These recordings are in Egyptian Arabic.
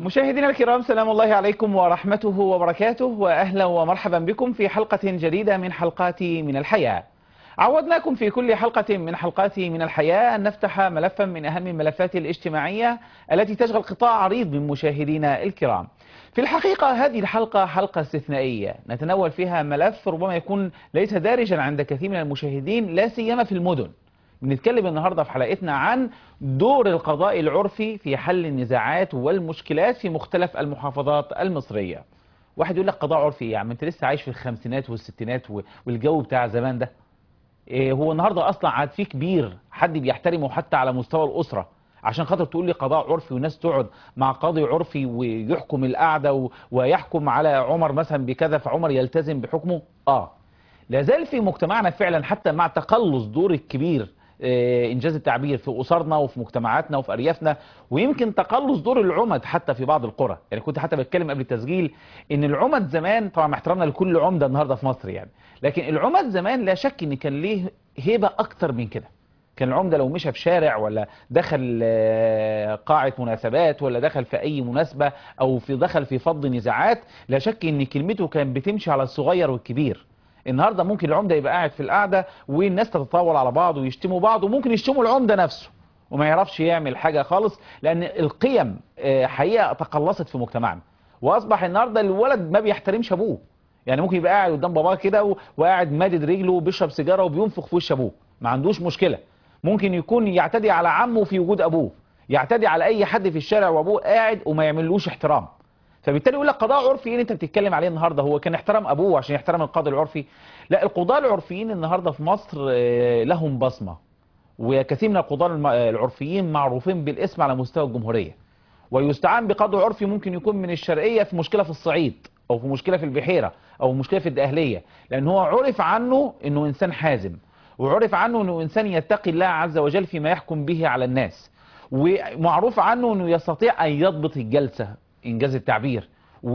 مشاهدينا الكرام سلام الله عليكم ورحمته وبركاته واهلا ومرحبا بكم في حلقة جديدة من حلقات من الحياة. عودناكم في كل حلقة من حلقات من الحياة أن نفتح ملفا من أهم الملفات الاجتماعية التي تشغل قطاع عريض من مشاهدينا الكرام. في الحقيقة هذه الحلقة حلقة استثنائية نتناول فيها ملف ربما يكون ليس دارجا عند كثير من المشاهدين لا سيما في المدن. بنتكلم النهارده في حلقتنا عن دور القضاء العرفي في حل النزاعات والمشكلات في مختلف المحافظات المصريه. واحد يقول لك قضاء عرفي ايه يا عم انت لسه عايش في الخمسينات والستينات و- والجو بتاع زمان ده. إيه هو النهارده اصلا عاد في كبير حد بيحترمه حتى على مستوى الاسره عشان خاطر تقول لي قضاء عرفي والناس تقعد مع قاضي عرفي ويحكم القعده و- ويحكم على عمر مثلا بكذا فعمر يلتزم بحكمه؟ اه. لا زال في مجتمعنا فعلا حتى مع تقلص دور الكبير آه، انجاز التعبير في اسرنا وفي مجتمعاتنا وفي اريافنا ويمكن تقلص دور العمد حتى في بعض القرى يعني كنت حتى بتكلم قبل التسجيل ان العمد زمان طبعا مع احترامنا لكل عمده النهارده في مصر يعني لكن العمد زمان لا شك ان كان ليه هيبه اكتر من كده كان العمده لو مشى في شارع ولا دخل آه، قاعه مناسبات ولا دخل في اي مناسبه او في دخل في فض نزاعات لا شك ان كلمته كانت بتمشي على الصغير والكبير النهارده ممكن العمده يبقى قاعد في القعده والناس تتطاول على بعض ويشتموا بعض وممكن يشتموا العمده نفسه وما يعرفش يعمل حاجه خالص لان القيم آه، حقيقه تقلصت في مجتمعنا واصبح النهارده الولد ما بيحترمش ابوه يعني ممكن يبقى قاعد قدام باباه كده و- وقاعد مادد رجله وبيشرب سيجاره وبينفخ في وش ابوه ما عندوش مشكله ممكن يكون يعتدي على عمه في وجود ابوه يعتدي على اي حد في الشارع وابوه قاعد وما يعملوش احترام فبالتالي يقول لك قضاء عرفي ايه اللي انت بتتكلم عليه النهارده هو كان احترام ابوه عشان يحترم القاضي العرفي لا القضاة العرفيين النهارده في مصر آه، لهم بصمه وكثير من القضاة الم- العرفيين معروفين بالاسم على مستوى الجمهوريه ويستعان بقاضي عرفي ممكن يكون من الشرقيه في مشكله في الصعيد او في مشكله في البحيره او مشكله في الدقهليه لان هو عرف عنه انه انسان حازم وعرف عنه انه انسان يتقي الله عز وجل فيما يحكم به على الناس ومعروف عنه انه يستطيع ان يضبط الجلسه انجاز التعبير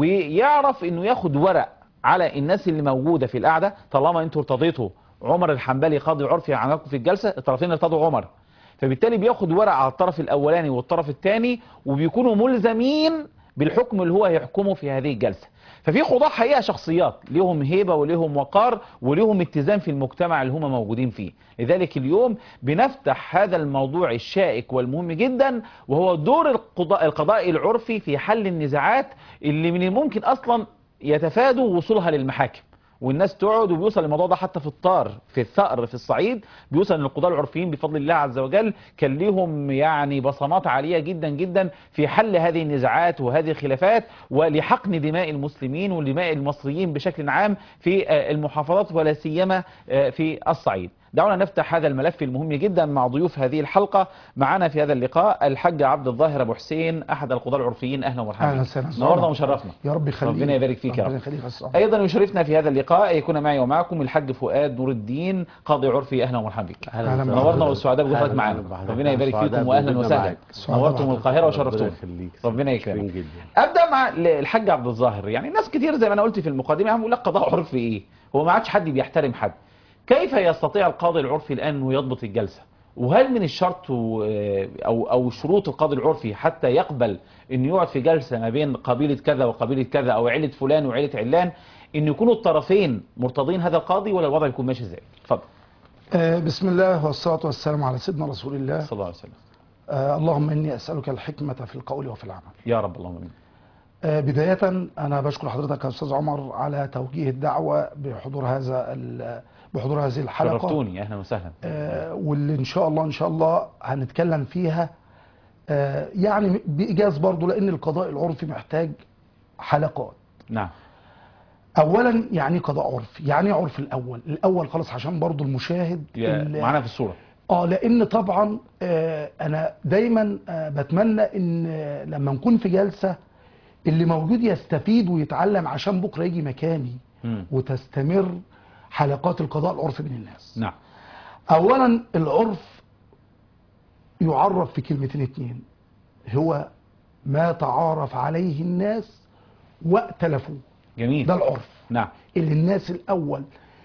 ويعرف انه ياخد ورق على الناس اللي موجوده في القعده طالما انتوا ارتضيتوا عمر الحنبلي قاضي عرفي عنكم في الجلسه الطرفين ارتضوا عمر فبالتالي بياخد ورق على الطرف الاولاني والطرف الثاني وبيكونوا ملزمين بالحكم اللي هو هيحكمه في هذه الجلسه ففي قضاة حقيقة شخصيات ليهم هيبة وليهم وقار وليهم اتزان في المجتمع اللي هم موجودين فيه لذلك اليوم بنفتح هذا الموضوع الشائك والمهم جدا وهو دور القضاء, القضاء العرفي في حل النزاعات اللي من الممكن أصلا يتفادوا وصولها للمحاكم والناس تقعد وبيوصل الموضوع ده حتى في الطار في الثأر في الصعيد بيوصل ان القضاة العرفيين بفضل الله عز وجل كان ليهم يعني بصمات عالية جدا جدا في حل هذه النزاعات وهذه الخلافات ولحقن دماء المسلمين ودماء المصريين بشكل عام في آه، المحافظات ولا سيما آه، في الصعيد دعونا نفتح هذا الملف المهم جدا مع ضيوف هذه الحلقة معنا في هذا اللقاء الحاج عبد الظاهر ابو حسين احد القضاة العرفيين اهلا ومرحبا اهلا بك. وسهلا نورنا وشرفنا يا رب يخليك ربنا يبارك فيك يا ربنا رب يخليك يا أستاذ. ايضا يشرفنا في هذا اللقاء أن يكون معي ومعكم الحاج فؤاد نور الدين قاضي عرفي اهلا ومرحبا بك أهلا وسهلا. نورنا والسعداء بوجودك أهلا معنا وسهلا. ربنا يبارك سعداء فيكم واهلا بوجودنا وسهلا معاك. سعداء نورتم بحضرتك. القاهره ربنا وشرفتم يخليك ربنا شكراً يكرمك جدا ابدا مع الحاج عبد الظاهر يعني ناس كتير زي ما انا قلت في المقدمه عم يقول لك قضاء عرفي ايه هو ما عادش حد بيحترم حد كيف يستطيع القاضي العرفي الان انه يضبط الجلسه وهل من الشرط و- او او شروط القاضي العرفي حتى يقبل انه يقعد في جلسه ما بين قبيله كذا وقبيله كذا او عيله فلان وعيله علان ان يكونوا الطرفين مرتضين هذا القاضي ولا الوضع يكون ماشي ازاي اتفضل آه بسم الله والصلاة والسلام على سيدنا رسول الله صلى الله عليه وسلم آه اللهم إني أسألك الحكمة في القول وفي العمل يا رب اللهم امين آه بداية أنا بشكر حضرتك يا أستاذ عمر على توجيه الدعوة بحضور هذا ال- بحضور هذه الحلقة شرفتوني اهلا وسهلا آه واللي إن شاء الله إن شاء الله هنتكلم فيها آه يعني بإيجاز برضو لأن القضاء العرفي محتاج حلقات نعم اولا يعني إيه قضاء عرفي يعني إيه عرف الاول الاول خالص عشان برضو المشاهد يا- ال- معانا في الصوره اه لان طبعا آه انا دايما آه بتمنى ان آه لما نكون في جلسه اللي موجود يستفيد ويتعلم عشان بكره يجي مكاني مم. وتستمر حلقات القضاء العرفي بين الناس نعم اولا العرف يعرف في كلمتين اتنين هو ما تعارف عليه الناس وائتلفوه جميل ده العرف نعم اللي الناس الاول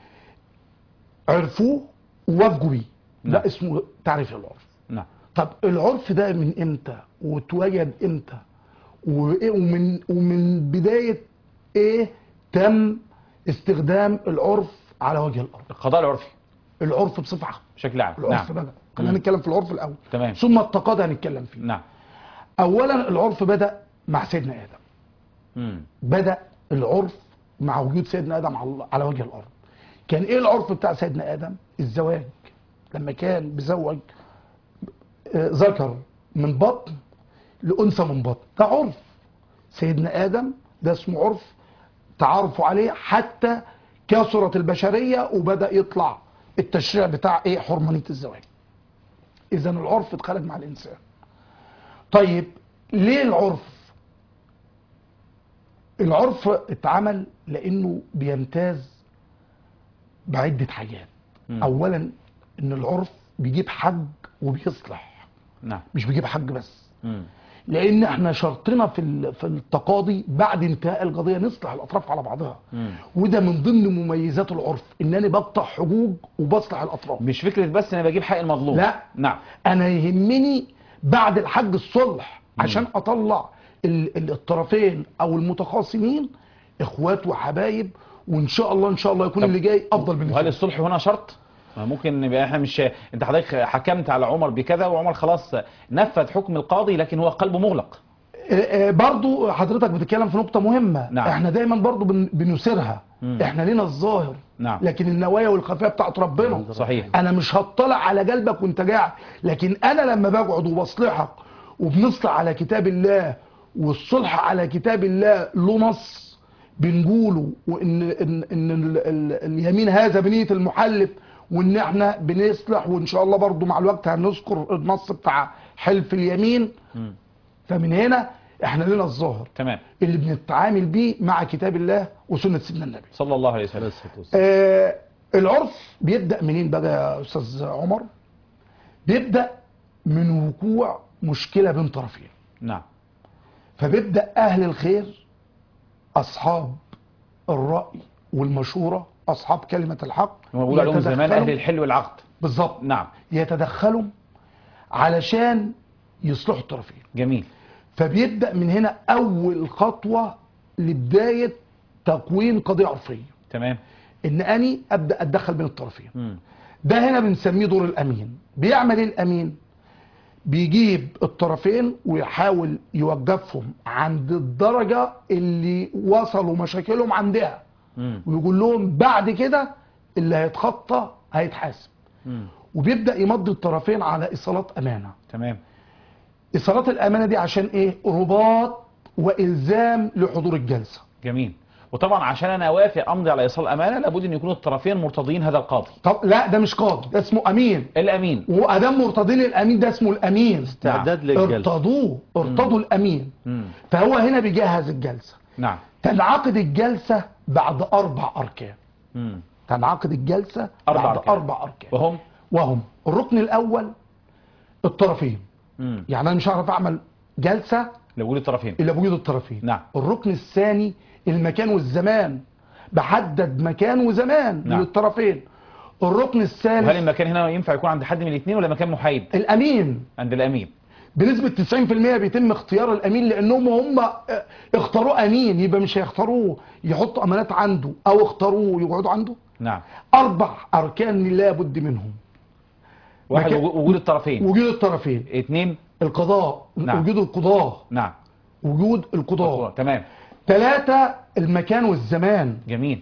عرفوه ووافقوا بيه نعم. ده اسمه تعريف العرف نعم طب العرف ده من امتى واتوجد امتى وإيه ومن ومن بدايه ايه تم استخدام العرف على وجه الارض القضاء العرفي العرف بصفه عامه بشكل عام العرف نعم بدا خلينا مم. نتكلم في العرف الاول تمام. ثم التقاضي هنتكلم فيه نعم اولا العرف بدا مع سيدنا ادم مم. بدا العرف مع وجود سيدنا ادم على على وجه الارض كان ايه العرف بتاع سيدنا ادم الزواج لما كان بيزوج آه، ذكر من بطن لانثى من بطن ده عرف سيدنا ادم ده اسمه عرف تعارفوا عليه حتى كثرت البشريه وبدا يطلع التشريع بتاع ايه حرمانيه الزواج اذا العرف اتخلق مع الانسان طيب ليه العرف العرف اتعمل لانه بيمتاز بعده حاجات مم. اولا ان العرف بيجيب حج وبيصلح نعم مش بيجيب حج بس مم. لان احنا شرطنا في ال- في التقاضي بعد انتهاء القضيه نصلح الاطراف على بعضها مم. وده من ضمن مميزات العرف ان انا بقطع حجوج وبصلح الاطراف مش فكره بس ان أنا بجيب حق المظلوم لا. نعم انا يهمني بعد الحج الصلح عشان اطلع ال- ال- الطرفين او المتخاصمين اخوات وحبايب وان شاء الله ان شاء الله يكون طب اللي جاي افضل وهل بالنسبه لي. الصلح هنا شرط؟ ما ممكن يبقى احنا مش انت حضرتك حكمت على عمر بكذا وعمر خلاص نفذ حكم القاضي لكن هو قلبه مغلق آه، آه، برضو حضرتك بتتكلم في نقطة مهمة نعم. احنا دايما برضو بن- بنثيرها مم. احنا لينا الظاهر نعم. لكن النوايا والخفايا بتاعت ربنا صحيح. انا مش هطلع على قلبك وانت قاعد لكن انا لما بقعد وبصلحك وبنصلح على كتاب الله والصلح على كتاب الله له نص بنقوله وان ان, إن ال ال اليمين هذا بنية المحلف وان احنا بنصلح وان شاء الله برضو مع الوقت هنذكر النص بتاع حلف اليمين مم. فمن هنا احنا لنا الظاهر تمام اللي بنتعامل بيه مع كتاب الله وسنة سيدنا النبي صلى الله عليه وسلم آه العرف بيبدأ منين بقى يا أستاذ عمر بيبدأ من وقوع مشكلة بين طرفين نعم فبيبدأ أهل الخير أصحاب الرأي والمشورة أصحاب كلمة الحق هم بيقولوا عليهم زمان يتدخلوا- اهل الحل والعقد بالظبط نعم يتدخلوا علشان يصلحوا الطرفين جميل فبيبدأ من هنا أول خطوة لبداية تكوين قضية عرفية تمام إن أني أبدأ أتدخل بين الطرفين مم. ده هنا بنسميه دور الأمين بيعمل إيه الأمين بيجيب الطرفين ويحاول يوقفهم عند الدرجة اللي وصلوا مشاكلهم عندها مم. ويقول لهم بعد كده اللي هيتخطى هيتحاسب مم. وبيبدأ يمضي الطرفين على إيصالات أمانة تمام إيصالات الأمانة دي عشان إيه رباط وإلزام لحضور الجلسة جميل وطبعا عشان انا اوافق امضي على ايصال امانه لابد ان يكون الطرفين مرتضين هذا القاضي طب لا ده مش قاضي ده اسمه أمين الامين وادام مرتضين الامين ده اسمه الامين استعداد للجلسة ارتضوه ارتضوا الامين مم. فهو هنا بيجهز الجلسه نعم تنعقد الجلسه بعد اربع اركان مم. تنعقد الجلسه أربع بعد أركان. اربع اركان وهم وهم الركن الاول الطرفين مم. يعني انا مش هعرف اعمل جلسه لوجود الطرفين الا بوجود الطرفين نعم. الركن الثاني المكان والزمان بحدد مكان وزمان نعم. للطرفين الركن وهل الثالث المكان هنا ينفع يكون عند حد من الاثنين ولا مكان محايد الامين عند الامين بنسبة 90% بيتم اختيار الامين لانهم هم اه، اختاروه امين يبقى مش هيختاروه يحطوا امانات عنده او اختاروه يقعدوا عنده نعم اربع اركان لا بد منهم واحد مكان- وجو- وجود الطرفين وجود الطرفين اثنين القضاء نعم. وجود القضاة نعم وجود القضاة تمام ثلاثة المكان والزمان جميل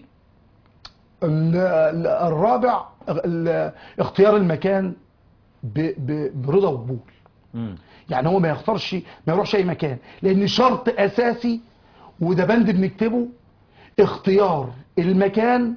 ال- ال- الرابع ال- اختيار المكان ب- ب- برضا وقبول مم. يعني هو ما يختارش ما يروحش اي مكان لان شرط اساسي وده بند بنكتبه اختيار المكان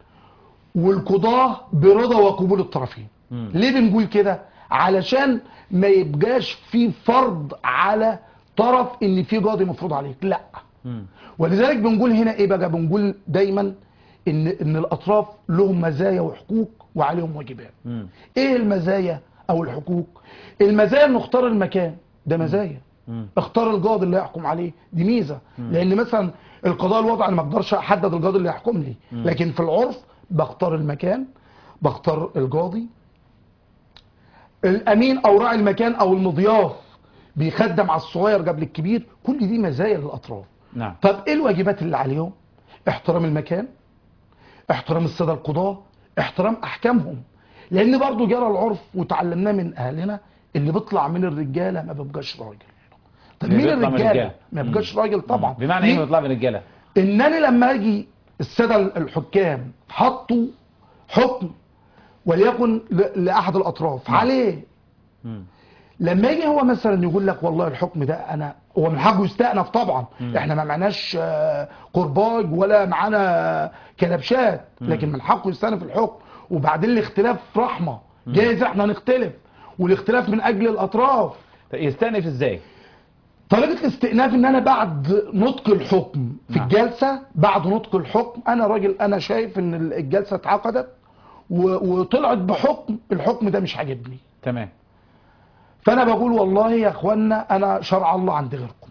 والقضاه برضا وقبول الطرفين مم. ليه بنقول كده علشان ما يبقاش في فرض على طرف ان في قاضي مفروض عليك لا مم. ولذلك بنقول هنا ايه بقى بنقول دايما ان ان الاطراف لهم مزايا وحقوق وعليهم واجبات مم. ايه المزايا او الحقوق المزايا ان نختار المكان ده مزايا مم. اختار القاضي اللي يحكم عليه دي ميزه لان مثلا القضاء الوضع انا ما اقدرش احدد القاضي اللي يحكم لي لكن في العرف بختار المكان بختار القاضي الامين او راعي المكان او المضياف بيخدم على الصغير قبل الكبير كل دي مزايا للاطراف نعم طب ايه الواجبات اللي عليهم احترام المكان احترام الساده القضاه احترام احكامهم لان برضو جرى العرف وتعلمناه من اهلنا اللي بيطلع من الرجاله ما بيبقاش راجل طب اللي مين بيطلع من الرجاله الرجالة. ما بيبقاش راجل طبعا بمعنى ايه ليه؟ بيطلع من الرجاله انني لما اجي الساده الحكام حطوا حكم وليكن ل- لاحد الاطراف عليه مم. لما يجي هو مثلا يقول لك والله الحكم ده انا هو من حقه يستأنف طبعا احنا ما معناش آه، قرباج ولا معانا كلبشات لكن من حقه يستأنف الحكم وبعدين الاختلاف رحمه جايز احنا نختلف والاختلاف من اجل الاطراف طيب يستأنف ازاي طريقه الاستئناف ان انا بعد نطق الحكم في نعم. الجلسه بعد نطق الحكم انا راجل انا شايف ان الجلسه اتعقدت و- وطلعت بحكم الحكم ده مش عاجبني تمام فانا بقول والله يا اخوانا انا شرع الله عند غيركم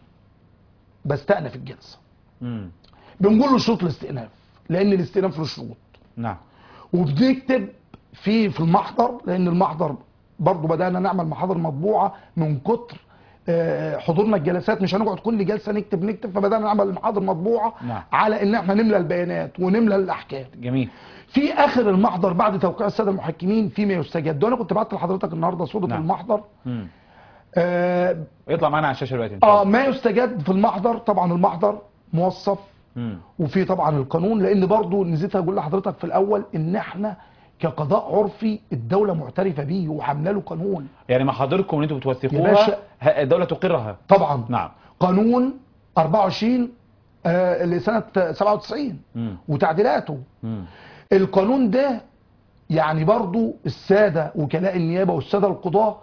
بستأنف الجلسه مم. بنقول له شروط الاستئناف لان الاستئناف له شروط نعم وبنكتب في في المحضر لان المحضر برضه بدانا نعمل محاضر مطبوعه من كتر آه، حضورنا الجلسات مش هنقعد كل جلسه نكتب نكتب فبدانا نعمل محاضر مطبوعه نعم. على ان احنا نملى البيانات ونملى الاحكام جميل في اخر المحضر بعد توقيع الساده المحكمين فيما يستجد وانا كنت بعت لحضرتك النهارده صوره نعم. المحضر مم. آه، يطلع معانا على الشاشه دلوقتي إن شاء اه الله. ما يستجد في المحضر طبعا المحضر موصف مم. وفي طبعا القانون لان برضو نسيت اقول لحضرتك في الاول ان احنا كقضاء عرفي الدوله معترفه بيه وعامله له قانون يعني محاضركم اللي انتم يا بتوثقوها باشا. ه- الدوله تقرها طبعا نعم قانون 24 آه لسنه 97 مم. وتعديلاته مم. القانون ده يعني برضو الساده وكلاء النيابه والساده القضاه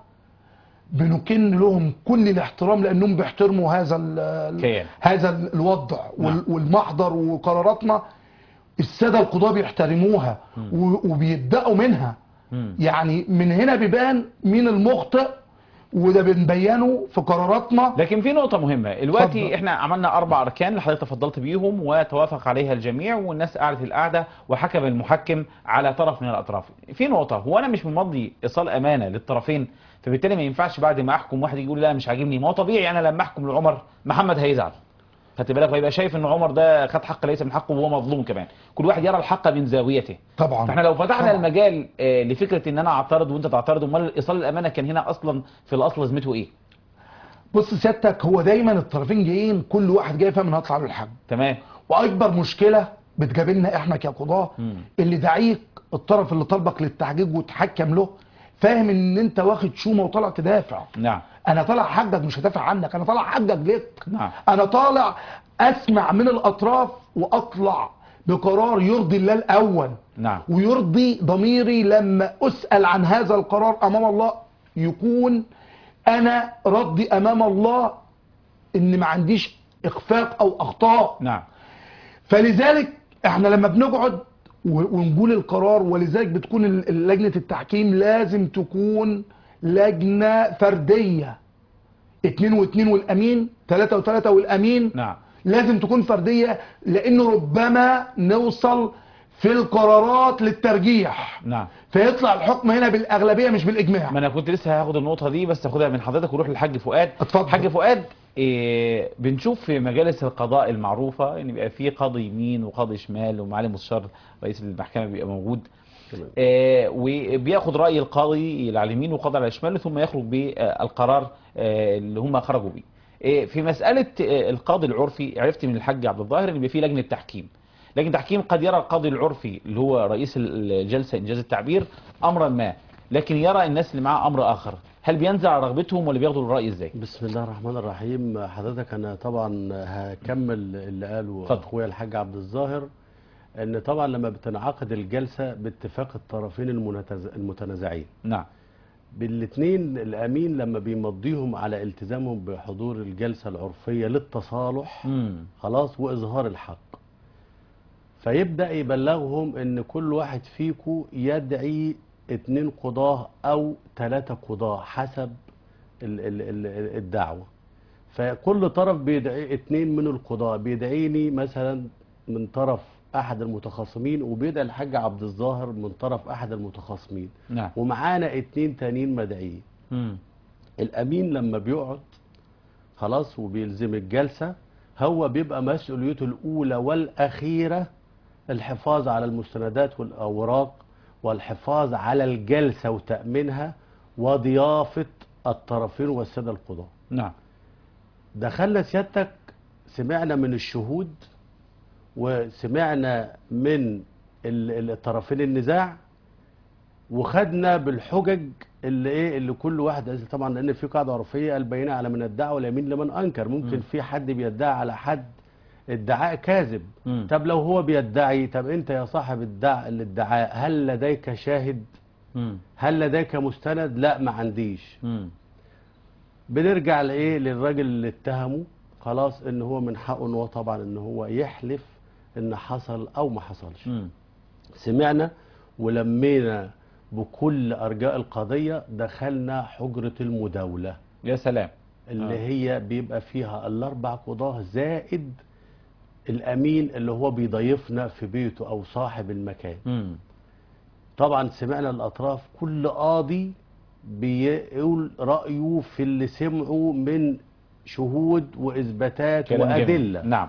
بنكن لهم كل الاحترام لانهم بيحترموا هذا ال- كيان. هذا الوضع وال- نعم. والمحضر وقراراتنا الساده القضاه بيحترموها و- وبيبداوا منها مم. يعني من هنا بيبان مين المخطئ وده بنبينه في قراراتنا لكن في نقطة مهمة دلوقتي اتفضل. احنا عملنا أربع أركان اللي حضرتك تفضلت بيهم وتوافق عليها الجميع والناس قعدت القعدة وحكم المحكم على طرف من الأطراف. في نقطة هو أنا مش ممضي إيصال أمانة للطرفين فبالتالي ما ينفعش بعد ما أحكم واحد يجي يقول لا مش عاجبني ما هو طبيعي أنا لما أحكم لعمر محمد هيزعل. خدت بالك ويبقى شايف ان عمر ده خد حق ليس من حقه وهو مظلوم كمان كل واحد يرى الحق من زاويته طبعا فاحنا لو فتحنا طبعا. المجال آه، لفكره ان انا اعترض وانت تعترض امال ايصال الامانه كان هنا اصلا في الاصل لازمته ايه بص سيادتك هو دايما الطرفين جايين كل واحد جاي فاهم ان هطلع له الحج تمام واكبر مشكله بتقابلنا احنا كقضاه مم. اللي دعيك الطرف اللي طالبك للتحقيق وتحكم له فاهم ان انت واخد شومه وطالع تدافع نعم انا طالع حجك مش هدافع عنك انا طالع حجك ليك نعم. انا طالع اسمع من الاطراف واطلع بقرار يرضي الله الاول نعم ويرضي ضميري لما اسال عن هذا القرار امام الله يكون انا ردي امام الله ان ما عنديش اخفاق او اخطاء نعم فلذلك احنا لما بنقعد و- ونقول القرار ولذلك بتكون ال- ال- لجنة التحكيم لازم تكون لجنة فردية اتنين واتنين والامين تلاتة وتلاتة والامين نعم لازم تكون فردية لانه ربما نوصل في القرارات للترجيح نعم فيطلع الحكم هنا بالاغلبية مش بالاجماع ما انا كنت لسه هاخد النقطه دي بس هاخدها من حضرتك ونروح للحاج فؤاد اتفضل. حاج فؤاد إيه بنشوف في مجالس القضاء المعروفه ان بيبقى في قاضي يمين وقاضي شمال ومعالي مستشار رئيس المحكمه بيبقى موجود تمام. آه وبياخد راي القاضي على اليمين والقاضي على الشمال ثم يخرج بالقرار آه اللي هم خرجوا بيه آه في مساله آه القاضي العرفي عرفت من الحاج عبد الظاهر ان بيبقى في لجنه تحكيم لكن تحكيم قد يرى القاضي العرفي اللي هو رئيس الجلسه انجاز التعبير امرا ما لكن يرى الناس اللي معاه امر اخر هل بينزع رغبتهم ولا بياخدوا الراي ازاي بسم الله الرحمن الرحيم حضرتك انا طبعا هكمل اللي قاله اتفضل. اخويا الحاج عبد الظاهر ان طبعا لما بتنعقد الجلسه باتفاق الطرفين المنتز- المتنازعين نعم بالاثنين الامين لما بيمضيهم على التزامهم بحضور الجلسه العرفيه للتصالح امم خلاص واظهار الحق فيبدا يبلغهم ان كل واحد فيكم يدعي اتنين قضاه او ثلاثه قضاه حسب ال ال ال الدعوه فكل طرف بيدعي اتنين من القضاه بيدعيني مثلا من طرف احد المتخاصمين وبيدعي الحاج عبد الظاهر من طرف احد المتخاصمين نعم ومعانا اتنين تانيين مدعيين امم الامين لما بيقعد خلاص وبيلزم الجلسة هو بيبقى مسؤوليته الأولى والأخيرة الحفاظ على المستندات والأوراق والحفاظ على الجلسة وتأمينها وضيافة الطرفين والسادة القضاة نعم دخلنا سيادتك سمعنا من الشهود وسمعنا من ال- الطرفين النزاع وخدنا بالحجج اللي ايه اللي كل واحد قال طبعا لان في قاعده عرفيه البينه على من ادعى واليمين لمن انكر ممكن مم. في حد بيدعي على حد ادعاء كاذب مم. طب لو هو بيدعي طب انت يا صاحب الدع الادعاء هل لديك شاهد مم. هل لديك مستند لا ما عنديش مم. بنرجع لايه للراجل اللي اتهمه خلاص ان هو من حقه ان هو طبعا ان هو يحلف ان حصل او ما حصلش مم. سمعنا ولمينا بكل ارجاء القضيه دخلنا حجره المداوله يا سلام اللي آه. هي بيبقى فيها الاربع قضاه زائد الامين اللي هو بيضيفنا في بيته او صاحب المكان مم. طبعا سمعنا الاطراف كل قاضي بيقول رايه في اللي سمعه من شهود واثباتات كلام جميل. وادله نعم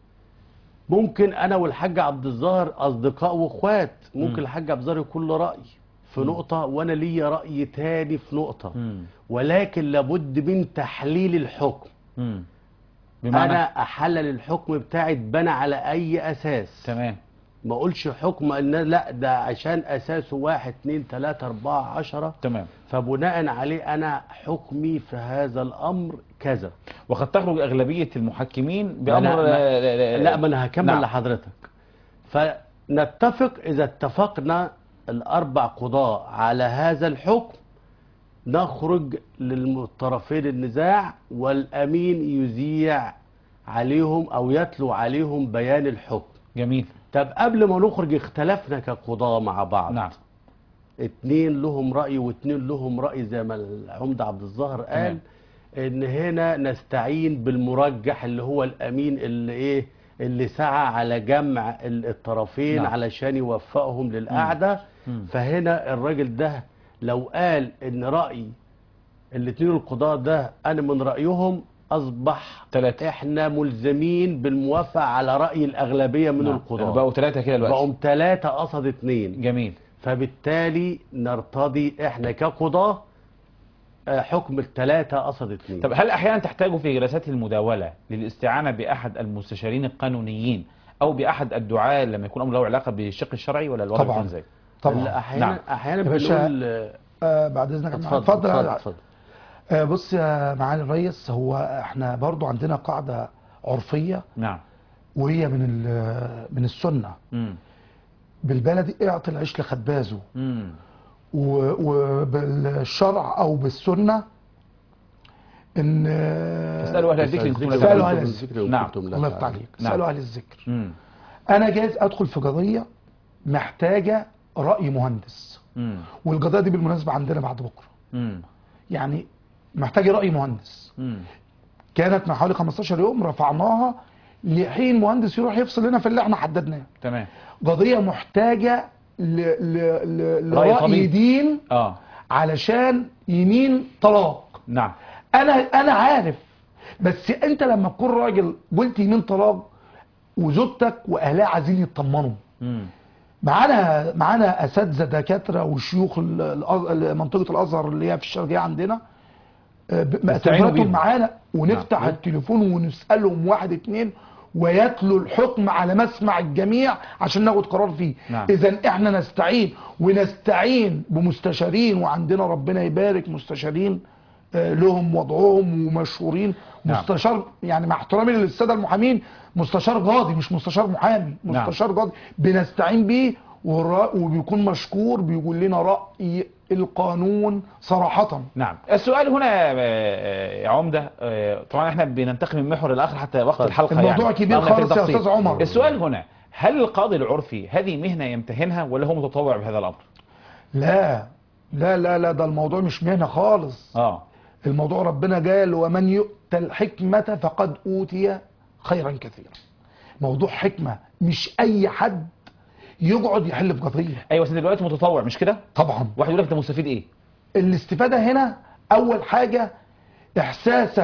ممكن انا والحاج عبد الظاهر اصدقاء واخوات ممكن مم. الحاج عبد الظاهر يكون له راي في نقطه وانا ليا راي تاني في نقطه مم. ولكن لابد من تحليل الحكم مم. بمعنى انا احلل الحكم بتاعي اتبنى على اي اساس تمام ما اقولش حكم ان لا ده عشان اساسه واحد اتنين تلاته اربعه عشره تمام فبناء عليه انا حكمي في هذا الامر كذا وقد تخرج أغلبية المحكمين ما بأمر أنا- ما- لا, لا ما انا هكمل نعم. لحضرتك فنتفق اذا اتفقنا الاربع قضاة على هذا الحكم نخرج للطرفين النزاع والامين يذيع عليهم او يتلو عليهم بيان الحكم جميل طب قبل ما نخرج اختلفنا كقضاة مع بعض نعم اتنين لهم رأي واتنين لهم رأي زي ما العمدة عبد الظاهر قال ان هنا نستعين بالمرجح اللي هو الامين اللي ايه اللي سعى على جمع ال- الطرفين نعم. نعم. علشان يوفقهم للقعدة مم. فهنا الراجل ده لو قال ان رأي الاتنين القضاة ده انا من رأيهم اصبح ثلاثة احنا ملزمين بالموافقة على رأي الاغلبية من نعم. القضاة بقوا ثلاثة كده دلوقتي بقوا ثلاثة قصد اتنين جميل فبالتالي نرتضي احنا كقضاة آه، حكم الثلاثة قصد اتنين طب هل أحيانا تحتاجوا في جلسات المداولة للاستعانة بأحد المستشارين القانونيين أو بأحد الدعاة لما يكون أمر له علاقة بالشق الشرعي ولا الوضع طبعاً. يكون ازاي؟ طبعا احيانا نعم. احيانا يا باشا، بنقول آه، آه بعد اذنك يا اتفضل محمد. اتفضل اتفضل اتفضل آه بص يا معالي الرئيس هو احنا برضو عندنا قاعده عرفيه نعم وهي من ال- من السنه مم. بالبلدي اعطي العيش لخبازه مم. و- وبالشرع او بالسنه ان اسألوا أهل الذكر إن كنتم لا اسألوا تعلمون. أهل الذكر نعم. الله يفتح عليك نعم. اسالوا اهل الذكر مم. انا جايز ادخل في قضيه محتاجه راي مهندس مم. والقضيه دي بالمناسبه عندنا بعد بكره مم. يعني محتاجه راي مهندس مم. كانت من حوالي 15 يوم رفعناها لحين مهندس يروح يفصل لنا في اللي احنا حددناه تمام قضيه محتاجه ل... ل... ل... رأي لرأي طبيب. دين اه علشان يمين طلاق نعم انا انا عارف بس انت لما تكون راجل قلت يمين طلاق وزوجتك واهلها عايزين يطمنوا مم. معانا معانا اساتذه دكاتره وشيوخ ال- الأز- منطقه الازهر اللي هي في الشرقيه عندنا آه، ب- تستعينوا تليفوناتهم بيهم. معانا ونفتح نعم. التليفون ونسالهم واحد اتنين ويتلو الحكم على مسمع الجميع عشان ناخد قرار فيه نعم. اذا احنا نستعين ونستعين بمستشارين وعندنا ربنا يبارك مستشارين آه، لهم وضعهم ومشهورين نعم. مستشار يعني مع احترامي للساده المحامين مستشار قاضي مش مستشار محامي نعم. مستشار قاضي بنستعين بيه والرأ- وبيكون مشكور بيقول لنا راي القانون صراحه نعم السؤال هنا آه، يا عمدة آه، طبعا احنا بننتقل من محور الآخر حتى وقت اتفضل. الحلقة الموضوع يعني كبير ما نحتاج خالص يا تفصيل. أستاذ عمر. السؤال هنا هل القاضي العرفي هذه مهنة يمتهنها ولا هو متطوع بهذا الأمر؟ لا لا لا لا ده الموضوع مش مهنه خالص اه الموضوع ربنا قال ومن يؤت الحكمه فقد اوتي خيرا كثيرا موضوع حكمه مش اي حد يقعد يحل في قضيه ايوه بس انت دلوقتي متطوع مش كده؟ طبعا واحد يقول لك انت مستفيد ايه؟ الاستفادة هنا أول حاجة إحساسك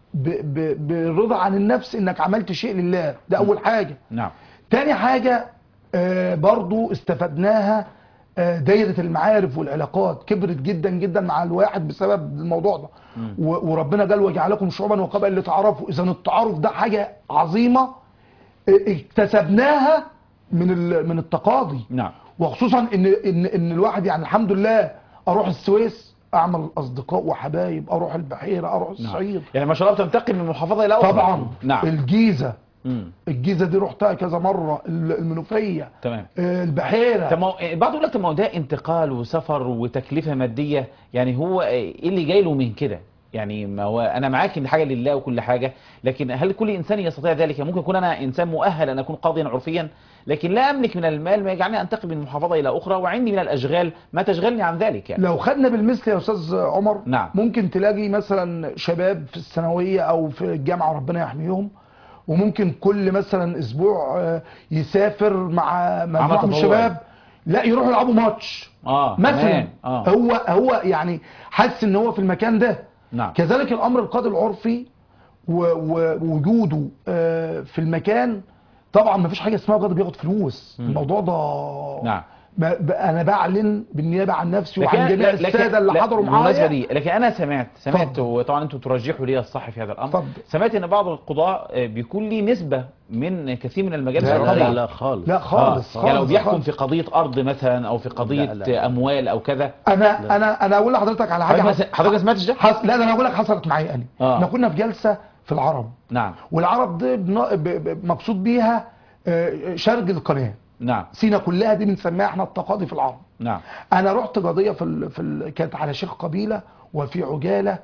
ب- ب- بالرضا عن النفس انك عملت شيء لله ده اول حاجه نعم تاني حاجة آه، برضو استفدناها آه، دايرة المعارف والعلاقات كبرت جدا جدا مع الواحد بسبب الموضوع ده و- وربنا قال وجعلكم شعوبا وقبائل لتعارفوا اذا التعارف ده حاجة عظيمة آه، اكتسبناها من ال- من التقاضي نعم وخصوصا ان ان ان الواحد يعني الحمد لله اروح السويس اعمل اصدقاء وحبايب اروح البحيره اروح الصعيد يعني ما شاء الله بتنتقل من محافظة إلى أخرى طبعا نعم الجيزه مم. الجيزه دي رحتها كذا مره المنوفيه تمام آه، البحيره طب ما هو- بعض يقول لك طب ما هو ده انتقال وسفر وتكلفة مادية يعني هو ايه اللي جاي له من كده يعني ما هو انا معاك ان حاجه لله وكل حاجه لكن هل كل انسان يستطيع ذلك ممكن يكون انا انسان مؤهل ان اكون قاضيا عرفيا لكن لا املك من المال ما يجعلني انتقل من محافظه الى اخرى وعندي من الاشغال ما تشغلني عن ذلك يعني لو خدنا بالمثل يا استاذ عمر نعم. ممكن تلاقي مثلا شباب في الثانويه او في الجامعه ربنا يحميهم وممكن كل مثلا اسبوع آه، يسافر مع مجموعه من تطوعي. الشباب لا يروحوا يلعبوا ماتش اه مثلا تمام. اه هو هو يعني حاسس ان هو في المكان ده نعم كذلك الامر القاضي العرفي و- و- ووجوده آه، في المكان طبعا ما فيش حاجه اسمها قاضي بياخد فلوس مم. الموضوع ده نعم ما- ب- انا بعلن بالنيابه عن نفسي لكن- وعن جميع لكن- الساده اللي لا، حضروا بالمناسبة معايا دي لكن انا سمعت سمعت اتفضل. وطبعا انتم ترجحوا لي الصح في هذا الامر اتفضل. سمعت ان بعض القضاء آه، بيكون لي نسبه من كثير من المجالس لا لا, العرفية. لا, لا خالص لا خالص آه. يعني لو خالص، بيحكم خالص. في قضيه ارض مثلا او في قضيه لا، لا. اموال او كذا انا انا انا اقول لحضرتك على حاجه حضرتك ما- حضرتك ما سمعتش ده حص... لا ده انا هقول لك حصلت معايا انا آه. احنا كنا في جلسه في العرب نعم والعرب دي بن... ب... ب... مقصود بيها آه، شرق القناه نعم سينا كلها دي بنسميها احنا التقاضي في العرب نعم انا رحت قضيه في ال... في ال... كانت على شيخ قبيله وفي عجاله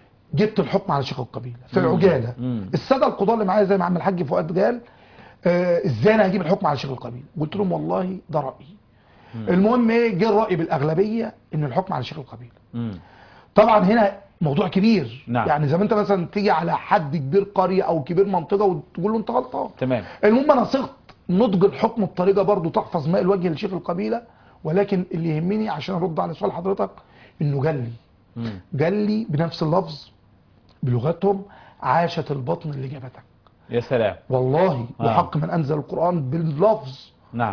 جبت الحكم على شيخ القبيله في عجاله مم. الساده القضاه اللي معايا زي ما عم الحاج فؤاد قال آه، ازاي انا هجيب الحكم على شيخ القبيله قلت لهم والله ده رايي المهم ايه جه الراي بالاغلبيه ان الحكم على شيخ القبيله مم. طبعا هنا موضوع كبير نعم. يعني زي ما انت مثلا تيجي على حد كبير قريه او كبير منطقه وتقول له انت غلطان تمام المهم انا صغت نضج الحكم بطريقه برضو تحفظ ماء الوجه لشيخ القبيله ولكن اللي يهمني عشان ارد على سؤال حضرتك انه قال لي مم. قال لي بنفس اللفظ بلغتهم عاشت البطن اللي جابتك يا سلام والله آه. وحق من انزل القران باللفظ نعم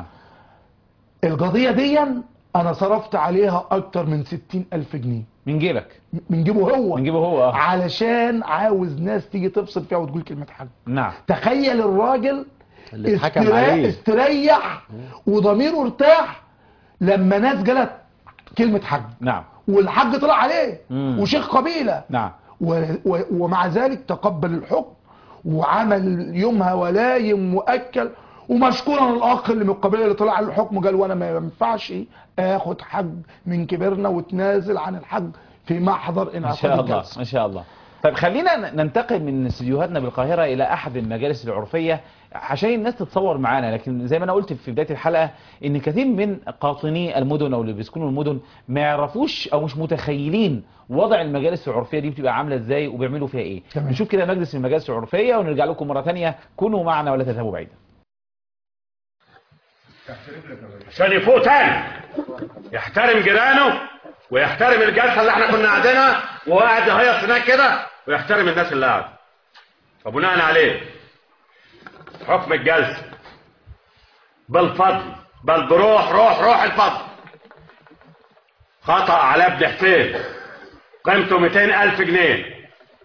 القضيه دي انا صرفت عليها اكتر من ستين الف جنيه من جيبك من جيبه هو من جيبه هو آه. علشان عاوز ناس تيجي تفصل فيها وتقول كلمه حق نعم تخيل الراجل اللي اتحكم استرا- عليه. استريح وضميره ارتاح لما ناس جالت كلمه حج نعم والحج طلع عليه مم. وشيخ قبيله نعم و و ومع ذلك تقبل الحكم وعمل يومها ولايم واكل ومشكورا الاخ اللي من القبيله اللي طلع على الحكم قال وانا ما ينفعش اخد حج من كبرنا وتنازل عن الحج في محضر ما انعقاد شاء الله الجلسه ما شاء الله طيب خلينا ننتقل من استديوهاتنا بالقاهرة إلى أحد المجالس العرفية عشان الناس تتصور معانا لكن زي ما أنا قلت في بداية الحلقة إن كثير من قاطني المدن أو اللي بيسكنوا المدن ما يعرفوش أو مش متخيلين وضع المجالس العرفية دي بتبقى عاملة إزاي وبيعملوا فيها إيه تمام. نشوف كده مجلس المجالس العرفية ونرجع لكم مرة تانية كونوا معنا ولا تذهبوا بعيدا عشان يفوق تاني يحترم جيرانه ويحترم الجلسه اللي احنا كنا قاعدينها وهو قاعد يهيص هناك كده ويحترم الناس اللي قاعده فبناء عليه حكم الجلسه بالفضل بل بروح روح روح الفضل خطأ على ابن حسين قيمته 200 ألف جنيه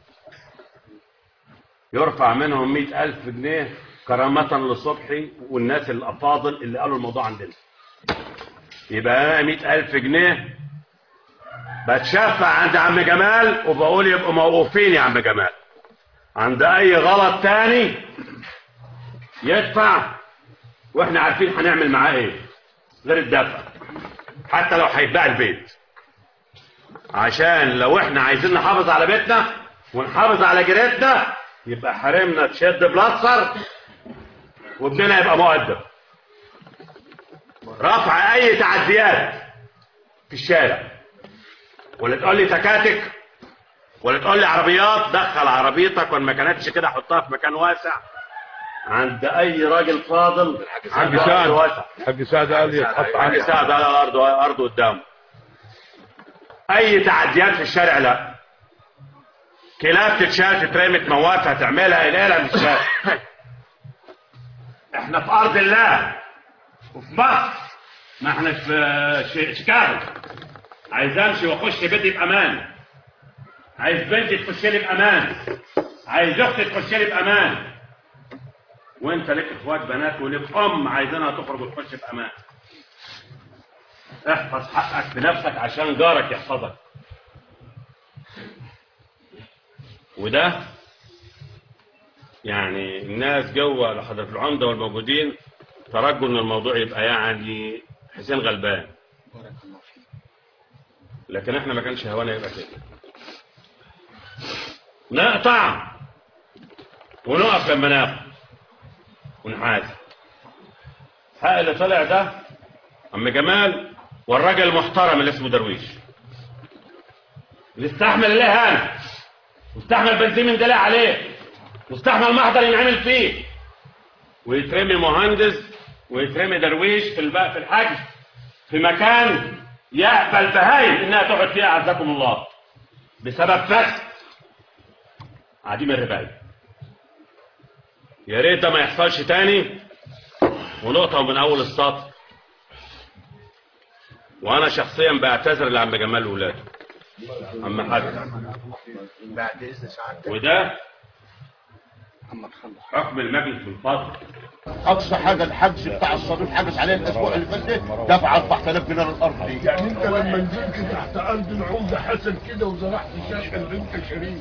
يرفع منهم 100 ألف جنيه كرامة لصبحي والناس الأفاضل اللي قالوا الموضوع عندنا يبقى أنا 100 ألف جنيه بتشفع عند عم جمال وبقول يبقوا موقوفين يا عم جمال عند أي غلط تاني يدفع واحنا عارفين هنعمل معاه ايه غير الدفع حتى لو هيتباع البيت عشان لو احنا عايزين نحافظ على بيتنا ونحافظ على جيرتنا يبقى حرمنا تشد بلاستر وابننا يبقى مؤدب رفع اي تعديات في الشارع ولا تقول لي تكاتك ولا تقول لي عربيات دخل عربيتك وان ما كانتش كده حطها في مكان واسع عند اي راجل فاضل عنده حاج سعد أرض واسع حاج سعد قال يتحط حاج عليه سعد على الارض ارض قدامه اي تعديات في الشارع لا كلاب تتشال تترمي تموتها تعملها إليلة مش شال احنا في أرض الله وفي مصر ما احنا في ش- شيكاغو عايز امشي واخش بيتي بامان عايز بنتي تخش لي بامان عايز اختي تخش لي بامان وانت لك اخوات بنات ولك ام عايزينها تخرج وتخش بامان احفظ حقك بنفسك عشان جارك يحفظك وده يعني الناس جوه لحضرة العمدة والموجودين ترجوا ان الموضوع يبقى يعني حسين غلبان لكن احنا ما كانش هوانا يبقى كده نقطع ونقف لما ناخد ونحاسب الحق اللي طلع ده عم جمال والراجل المحترم اللي اسمه درويش اللي استحمل اللي هانا واستحمل بنزين من دلع عليه واستحمل محضر ينعمل فيه ويترمي مهندس ويترمي درويش في الب- في الحجز في مكان يأبى البهايم انها تقعد فيها اعزكم الله بسبب فسد عديم الرباية يا ريت ده ما يحصلش تاني ونقطة من اول السطر وانا شخصيا بعتذر لعم جمال ولاده عم حاج بعد اذن سعادتك وده اما نخلص حكم المجلس الفضل اقصى حاجه الحجز بتاع الصالون حجز عليه الاسبوع اللي فات ده دفع 4000 جنيه للارض دي يعني انت لما نزلت تحت ارض العمده حسن كده وزرعت شقه اللي انت شريك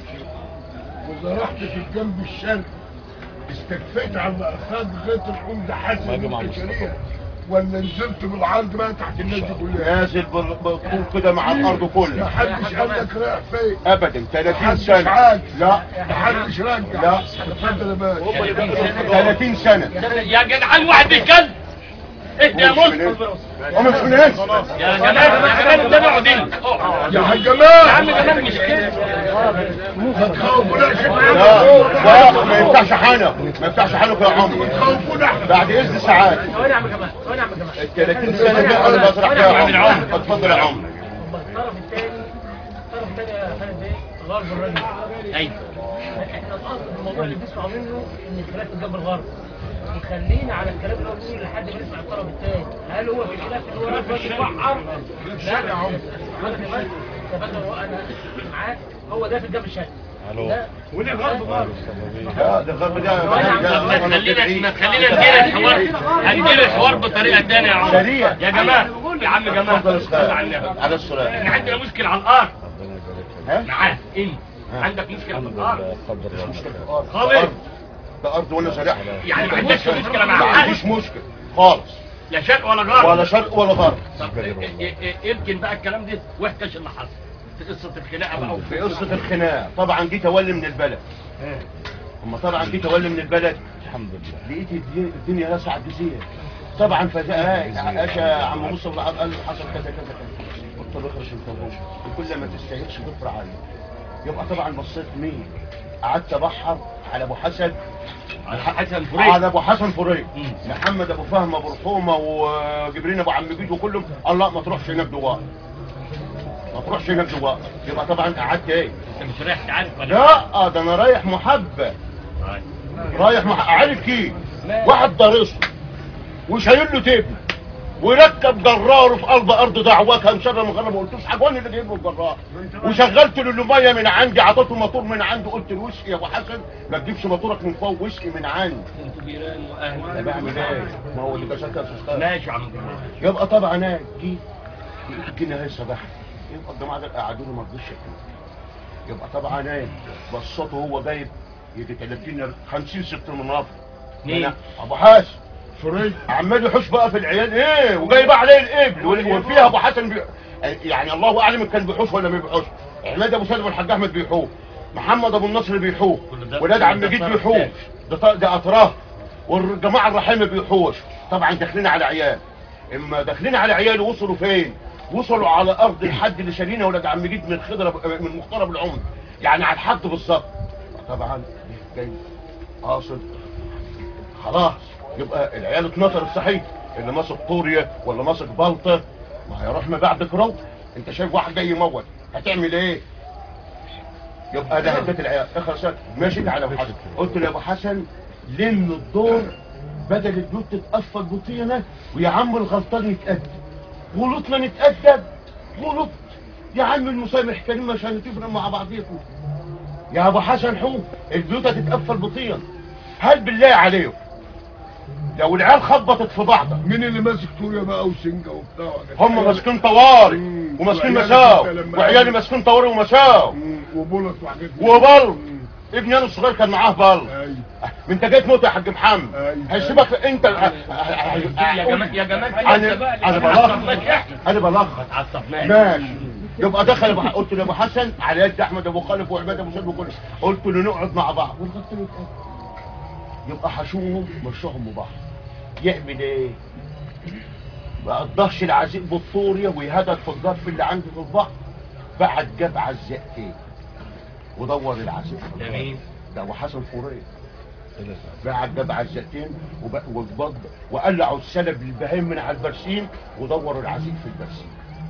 وزرعت في الجنب الشرقي استكفيت على اخراج غيط العمده حسن اللي انت شاريها ولا نزلت بالعرض بقى تحت الناس دي كلها نازل بال- بالطول كده مع الارض ما كلها حدش قال لك رايح فين ابدا 30 محدش سنه عاد لا ما حدش رجع لا. اتفضل يا باشا 30 سنه يا جدعان واحد بيتكلم اهدى يا مصر هم مش من هنا يا جمال يا جمال ده نقعد هنا اقعد. يا حاج يا عم جمال جمال مش كده ما تخوفوناش لا لا ما ينفعش حنك ما ينفعش حنك يا عمرو تخوفونا احنا بعد اذن ساعات ثواني يا عم جمال ثواني يا عم جمال ال 30 سنه دي انا بزرع فيها يا عمرو اتفضل يا عمرو الطرف الثاني الطرف الثاني يا خالد بيه غرب الرجل ايوه احنا الاصل في الموضوع اللي بنسمع منه ان الخلاف في الجنب الغرب وخلينا على الكلام اللي هو بيقول لحد ما نسمع الطرف الثاني هل هو في خلاف ان هو راجل يفحر لا يا عمرو انا بس تبادل وانا معاك هو ده في الجنب الشرقي لا وليه غرب غرب لا ده الغرب ده ما تخلينا ما تخلينا ندير الحوار هندير الحوار بطريقه ثانيه يا عم سريع. يا جمال يا عم جمال اتفضل يا صل على استاذ النبي على السلام احنا عندنا مشكله على الارض ها معاك انت عندك مشكله في الارض خالص خالص ده ارض وانا زارعها يعني ما عندكش مشكله ما مع حد عنديش مشكله خالص لا شرق ولا غرب ولا شرق ولا غرب طب إيه- إيه- إيه- يمكن بقى الكلام ده وحكش اللي حصل في قصه الخناقه بقى في قصه الخناق طبعا جيت اولي من البلد اما طبعا جيت اولي من البلد الحمد لله لقيت الدنيا- الدنيا لاسعه جزيره طبعا فجاه اشا عم مصطفى العب قال لي حصل كذا كذا كذا قلت له اخرج انت وهو. وكل ما تستهينش تفرع عليه يبقى طبعا بصيت مين قعدت ابحر على ابو حسن على حسن فريد على ابو حسن فريد محمد ابو فهم ابو رحومه وجبرين ابو عم جيد وكلهم قال لا ما تروحش هناك دوار ما تروحش هناك دوار يبقى طبعا قعدت ايه انت مش رايح تعرف ولا لا ده انا رايح محبه رايح مح... عارف كيف واحد ضارسه وشايل له تبن وركب جراره في قلب ارض دعوتها مشرم من غير ما قلتوش حاجه وانا اللي جايب له الجرار وشغلت له الميه من عندي عطيته موتور من عندي قلت له وسقي يا ابو حسن ما تجيبش موتورك من فوق وسقي من عندي انتوا جيران واهل انا بعمل ايه؟ ما هو اللي كشفت يا استاذ ماشي يا عم جمال يبقى طبعا انا جيت لقيت الدنيا هي صباح يبقى الجماعه دول قعدوا له ما رضوش ياكلوا يبقى طبعا ايه بصته هو جايب يجي 30 50 60 منافق مين؟ أنا ابو حسن فريد عمال يحوش بقى في العيال ايه وجايب عليه الابل وال- وفيها ابو حسن بي... يعني الله اعلم كان بيحوش ولا ما بيحوش عماد ابو سلمى الحاج احمد بيحوه محمد ابو النصر بيحوه كل ده- ولاد كل عم ده جيد طرف بيحوه تاني. ده ط- ده اطراف والجماعه الرحيمه بيحوش طبعا داخلين على عيال اما داخلين على عيال وصلوا فين وصلوا على ارض الحد اللي شارينا ولاد عم جيد من خضره من مختار ابو العمر يعني على الحد بالظبط طبعا جاي قاصد خلاص يبقى العيال اتنطر الصحيح اللي ماسك طوريا ولا ماسك بلطه ما هيروح ما بعد كرو انت شايف واحد جاي يموت هتعمل ايه يبقى ده هدت العيال اخلص ماشي على ابو حسن قلت له يا ابو حسن لم الدور بدل البيوت تتقفل بطينه ويا عم الغلطان يتأدب غلطنا نتأدب غلط يا عم المسامح كريم عشان نتفرق مع بعضيكم يا ابو حسن حوف البيوت هتتقفل بطين هل بالله عليهم لو العيال خبطت في بعضها مين اللي ماسك سوريا بقى وسنجة وبتاع وحاجات هم كده؟ ماسكين طوارئ مم. وماسكين وعيالك مساو انت لما- وعيالي ماسكين طوارئ ومساو مم. وبولت وحاجات كده. وبلط ابني انا الصغير كان معاه بلط ايوه انت جاي تموت يا حاج محمد أيوة. هيسيبك انت يا جماعه يا جماعه انا انا بلخبط انا بلخبط ماشي يبقى دخل أبو ح- قلت له ابو حسن على يد احمد ابو خالد وعماد ابو سلم وكل قلت له نقعد مع بعض والغطا يتقدم. يبقى حشوهم مشوهم ببعض يعمل ايه؟ ما قضاش العزيق بالطورية ويهدد في الظرف اللي عندي في البحر بعد جاب عزقتين ودور العزيق في البحر. ده ابو حسن فوريه بعد جاب عزقتين وب- وبض وقلعوا السلب للبهايم من على البرسيم ودوروا العزيق في البرسيم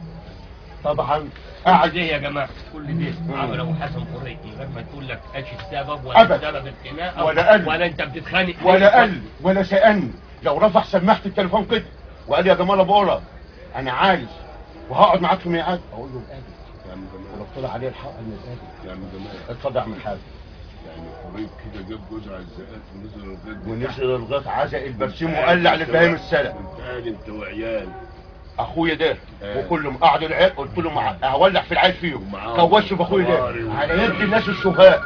طبعا قعد ايه يا جماعه كل ده عمل ابو حسن قريت من غير ما تقول لك ايش السبب ولا أبدا. سبب الخناقه ولا قال. ولا انت بتتخانق ولا قال ولا سألني لو رفع سماعة التليفون كده وقال لي يا جمال ابو قرة انا عايز وهقعد معاك في ميعاد اقول له قادر يا عم جمال ولو طلع عليه الحق انا قادر يا عم جمال اتفضل يا عم الحاج يعني قريب كده جاب جزء عزقات ونزل الغد ونزل الغاط عزق البرسيم وقلع للبهايم السلب انت قاعد انت وعيال اخويا ده آه. وكلهم قعدوا العيال قلت له مع... هولع في العيال فيهم ومعاهم كوشوا باخويا طوارئ ده على يد الناس السفهاء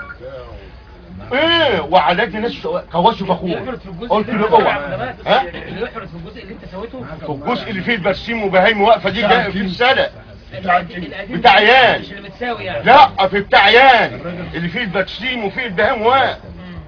ايه وعلى يد الناس السفهاء كوشوا باخويا يحرد في الجزء قلت اللي له انت اوعى عملته. ها اللي يحرد في الجزء اللي انت سويته في الجزء اللي فيه البرسيم وبهايم واقفه دي جاء في السلق القديم- القديم بتاع عيال. مش اللي متساوي يعني لا في بتاع عيال اللي فيه البرسيم وفيه البهايم واقف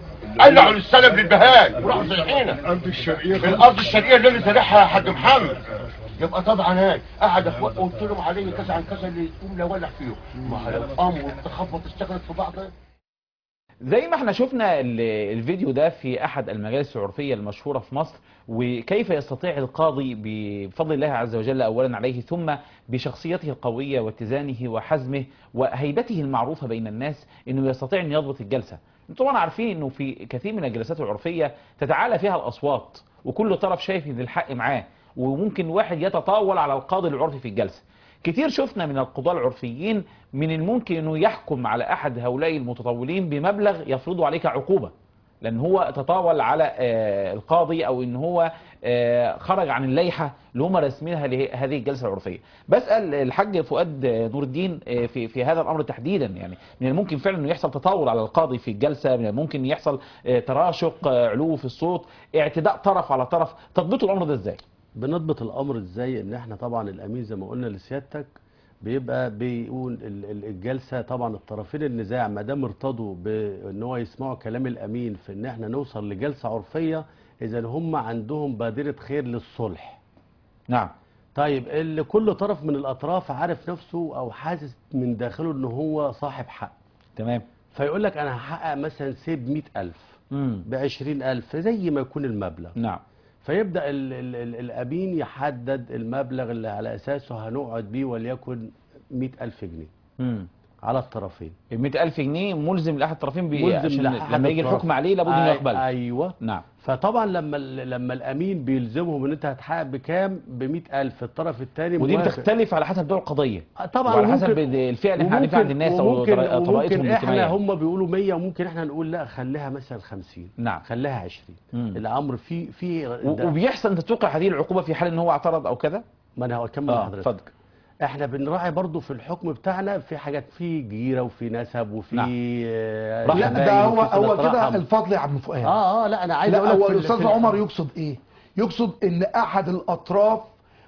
قلعوا السلب للبهايم وراحوا زيحينا الارض الشرقيه في الارض الشرقيه اللي انا زارعها يا حاج محمد يبقى طبعا هاي قعد أخو- قلت لهم عليه كذا عن كذا اللي تقوم لا ولع فيهم ما لو قاموا والتخبط اشتغلت في بعضها زي ما احنا شفنا ال- الفيديو ده في احد المجالس العرفيه المشهوره في مصر وكيف يستطيع القاضي بفضل الله عز وجل اولا عليه ثم بشخصيته القويه واتزانه وحزمه وهيبته المعروفه بين الناس انه يستطيع ان يضبط الجلسه. انتم طبعا عارفين انه في كثير من الجلسات العرفيه تتعالى فيها الاصوات وكل طرف شايف ان الحق معاه وممكن واحد يتطاول على القاضي العرفي في الجلسه. كتير شفنا من القضاة العرفيين من الممكن انه يحكم على احد هؤلاء المتطاولين بمبلغ يفرض عليك عقوبة لان هو تطاول على آه، القاضي او ان هو آه، خرج عن اللائحة اللي هم راسمينها لهذه الجلسة العرفية بسأل الحاج فؤاد آه، نور الدين آه، في في هذا الامر تحديدا يعني من الممكن فعلا انه يحصل تطاول على القاضي في الجلسة من الممكن يحصل آه، تراشق آه، علو في الصوت اعتداء طرف على طرف تضبطوا الامر ده ازاي بنضبط الامر ازاي ان احنا طبعا الامين زي ما قلنا لسيادتك بيبقى بيقول ال- ال- الجلسه طبعا الطرفين النزاع ما دام ارتضوا بان هو يسمعوا كلام الامين في ان احنا نوصل لجلسه عرفيه اذا هم عندهم بادره خير للصلح نعم طيب اللي كل طرف من الاطراف عارف نفسه او حاسس من داخله ان هو صاحب حق تمام فيقول لك انا هحقق مثلا سيب 100000 امم ب 20000 زي ما يكون المبلغ نعم فيبدا ال ال ال الامين يحدد المبلغ اللي على اساسه هنقعد بيه وليكن 100000 جنيه امم على الطرفين ال 100000 جنيه ملزم لاحد الطرفين بي- ملزم عشان لأحد لما يجي الطرف. الحكم عليه لابد انه أي- يقبله ايوه نعم فطبعا لما ال- لما الامين بيلزمهم ان انت هتحقق بكام ب 100000 الطرف الثاني ودي بتختلف على حسب دول القضيه طبعا وعلى حسب وممكن- الفئه اللي احنا عارفين عند الناس او وممكن, طريقتهم وممكن احنا الاجتماعيه هم بيقولوا 100 وممكن احنا نقول لا خليها مثلا 50 نعم. خليها 20 مم. الامر فيه فيه و- ده- وبيحصل ان توقع هذه العقوبه في حال ان هو اعترض او كذا ما انا هكمل اه لحضرتك اتفضل احنا بنراعي برضو في الحكم بتاعنا في حاجات في جيره وفي نسب وفي نعم. آه، رحم. لا زمايل ده هو وفي هو صلة كده رحم. الفضل يا عم فؤاد اه اه لا انا عايز لا اقول لك هو في ال- الاستاذ في ال- عمر يقصد ايه يقصد ان احد الاطراف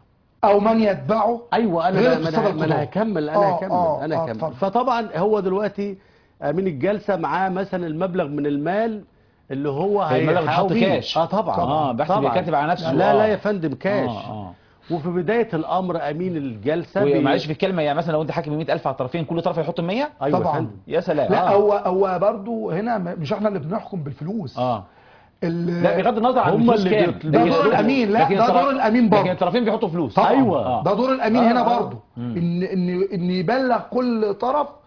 او من يتبعه ايوه انا غير ما في انا, الصدر ما أنا القضاء. هكمل انا آه، هكمل آه، انا آه، هكمل اتفضل. فطبعا هو دلوقتي امين الجلسه معاه مثلا المبلغ من المال اللي هو المبلغ هيحققه بيتحط بيه. كاش. اه طبعا آه، بحسب طبعاً. كاتب على نفسه. لا آه. لا يا فندم كاش اه اه وفي بدايه الامر امين الجلسه بي- ومعلش في الكلمه يعني مثلا لو انت حاكم 100000 على الطرفين كل طرف يحط 100 ايوه يا طبعاً. فندم يا سلام لا آه. هو هو برضو هنا م- مش احنا اللي بنحكم بالفلوس اه ال- لا بغض النظر عن هم الفلوس اللي كام بيطلبوا. ده لكن- دور الأمين، لا، لكن ده الطرف- دور الأمين برضه. لكن الطرفين بيحطوا فلوس طبعا أيوة. ده دور الامين آه، هنا آه. برضو ان ان ان يبلغ كل طرف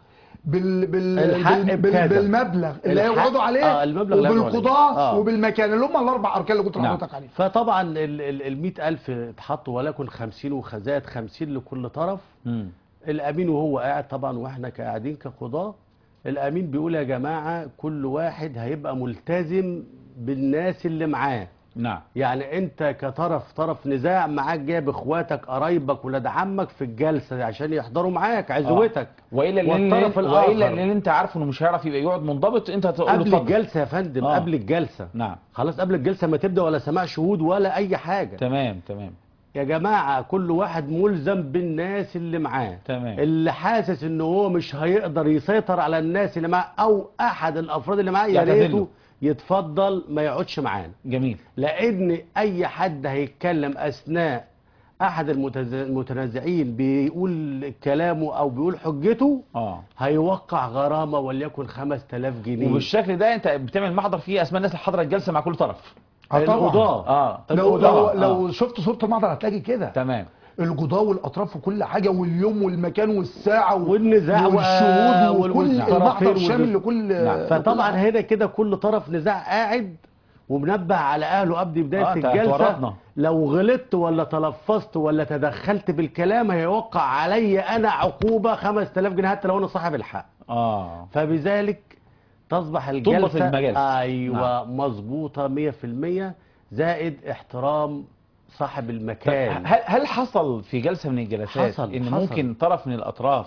بال بال الحق بال بال بكذا. بالمبلغ اللي الحق- هيقعدوا عليه آه، المبلغ اللي هيقعدوا عليه. وبالقضاة آه. وبالمكان اللي هم الاربع اركان اللي كنت نعم. حضرتك عليه فطبعا ال 100000 اتحطوا ولكن 50 وخزائد 50 لكل طرف مم. الامين وهو قاعد طبعا واحنا قاعدين كقضاه الامين بيقول يا جماعه كل واحد هيبقى ملتزم بالناس اللي معاه نعم يعني انت كطرف طرف نزاع معاك جايب اخواتك قرايبك ولاد عمك في الجلسه عشان يحضروا معاك عزوتك والا اللي والطرف والا الاخر اللي انت عارف انه مش هيعرف يبقى يقعد منضبط انت هتقول له قبل اتفضل. الجلسه يا فندم آه. قبل الجلسه نعم خلاص قبل الجلسه ما تبدا ولا سماع شهود ولا اي حاجه تمام تمام يا جماعة كل واحد ملزم بالناس اللي معاه تمام. اللي حاسس ان هو مش هيقدر يسيطر على الناس اللي معاه او احد الافراد اللي معاه يا يعتذر له. ريته يتفضل ما يقعدش معانا جميل لان اي حد هيتكلم اثناء احد المتز- المتنازعين بيقول كلامه او بيقول حجته اه هيوقع غرامة وليكن 5000 جنيه وبالشكل ده انت بتعمل محضر فيه اسماء الناس اللي حاضره الجلسه مع كل طرف آه طبعا. القضاة اه لو القضاة. لو لو آه. شفت صوره المحضر هتلاقي كده تمام القضاة والاطراف وكل حاجه واليوم والمكان والساعه و- والنزاع و- والشهود وال- وكل والطرفين المحضر وال- شامل لكل نعم. فطبعا لكل حاجة. هنا كده كل طرف نزاع قاعد ومنبه على اهله قبل بدايه آه، أنت الجلسه هتورطنا. لو غلطت ولا تلفظت ولا تدخلت بالكلام هيوقع علي انا عقوبه 5000 جنيه حتى لو انا صاحب الحق اه فبذلك تصبح تضبط الجلسه المجالس. ايوه مظبوطه 100% زائد احترام صاحب طب المكان هل هل حصل في جلسه من الجلسات حصل، ان حصل. ممكن طرف من الاطراف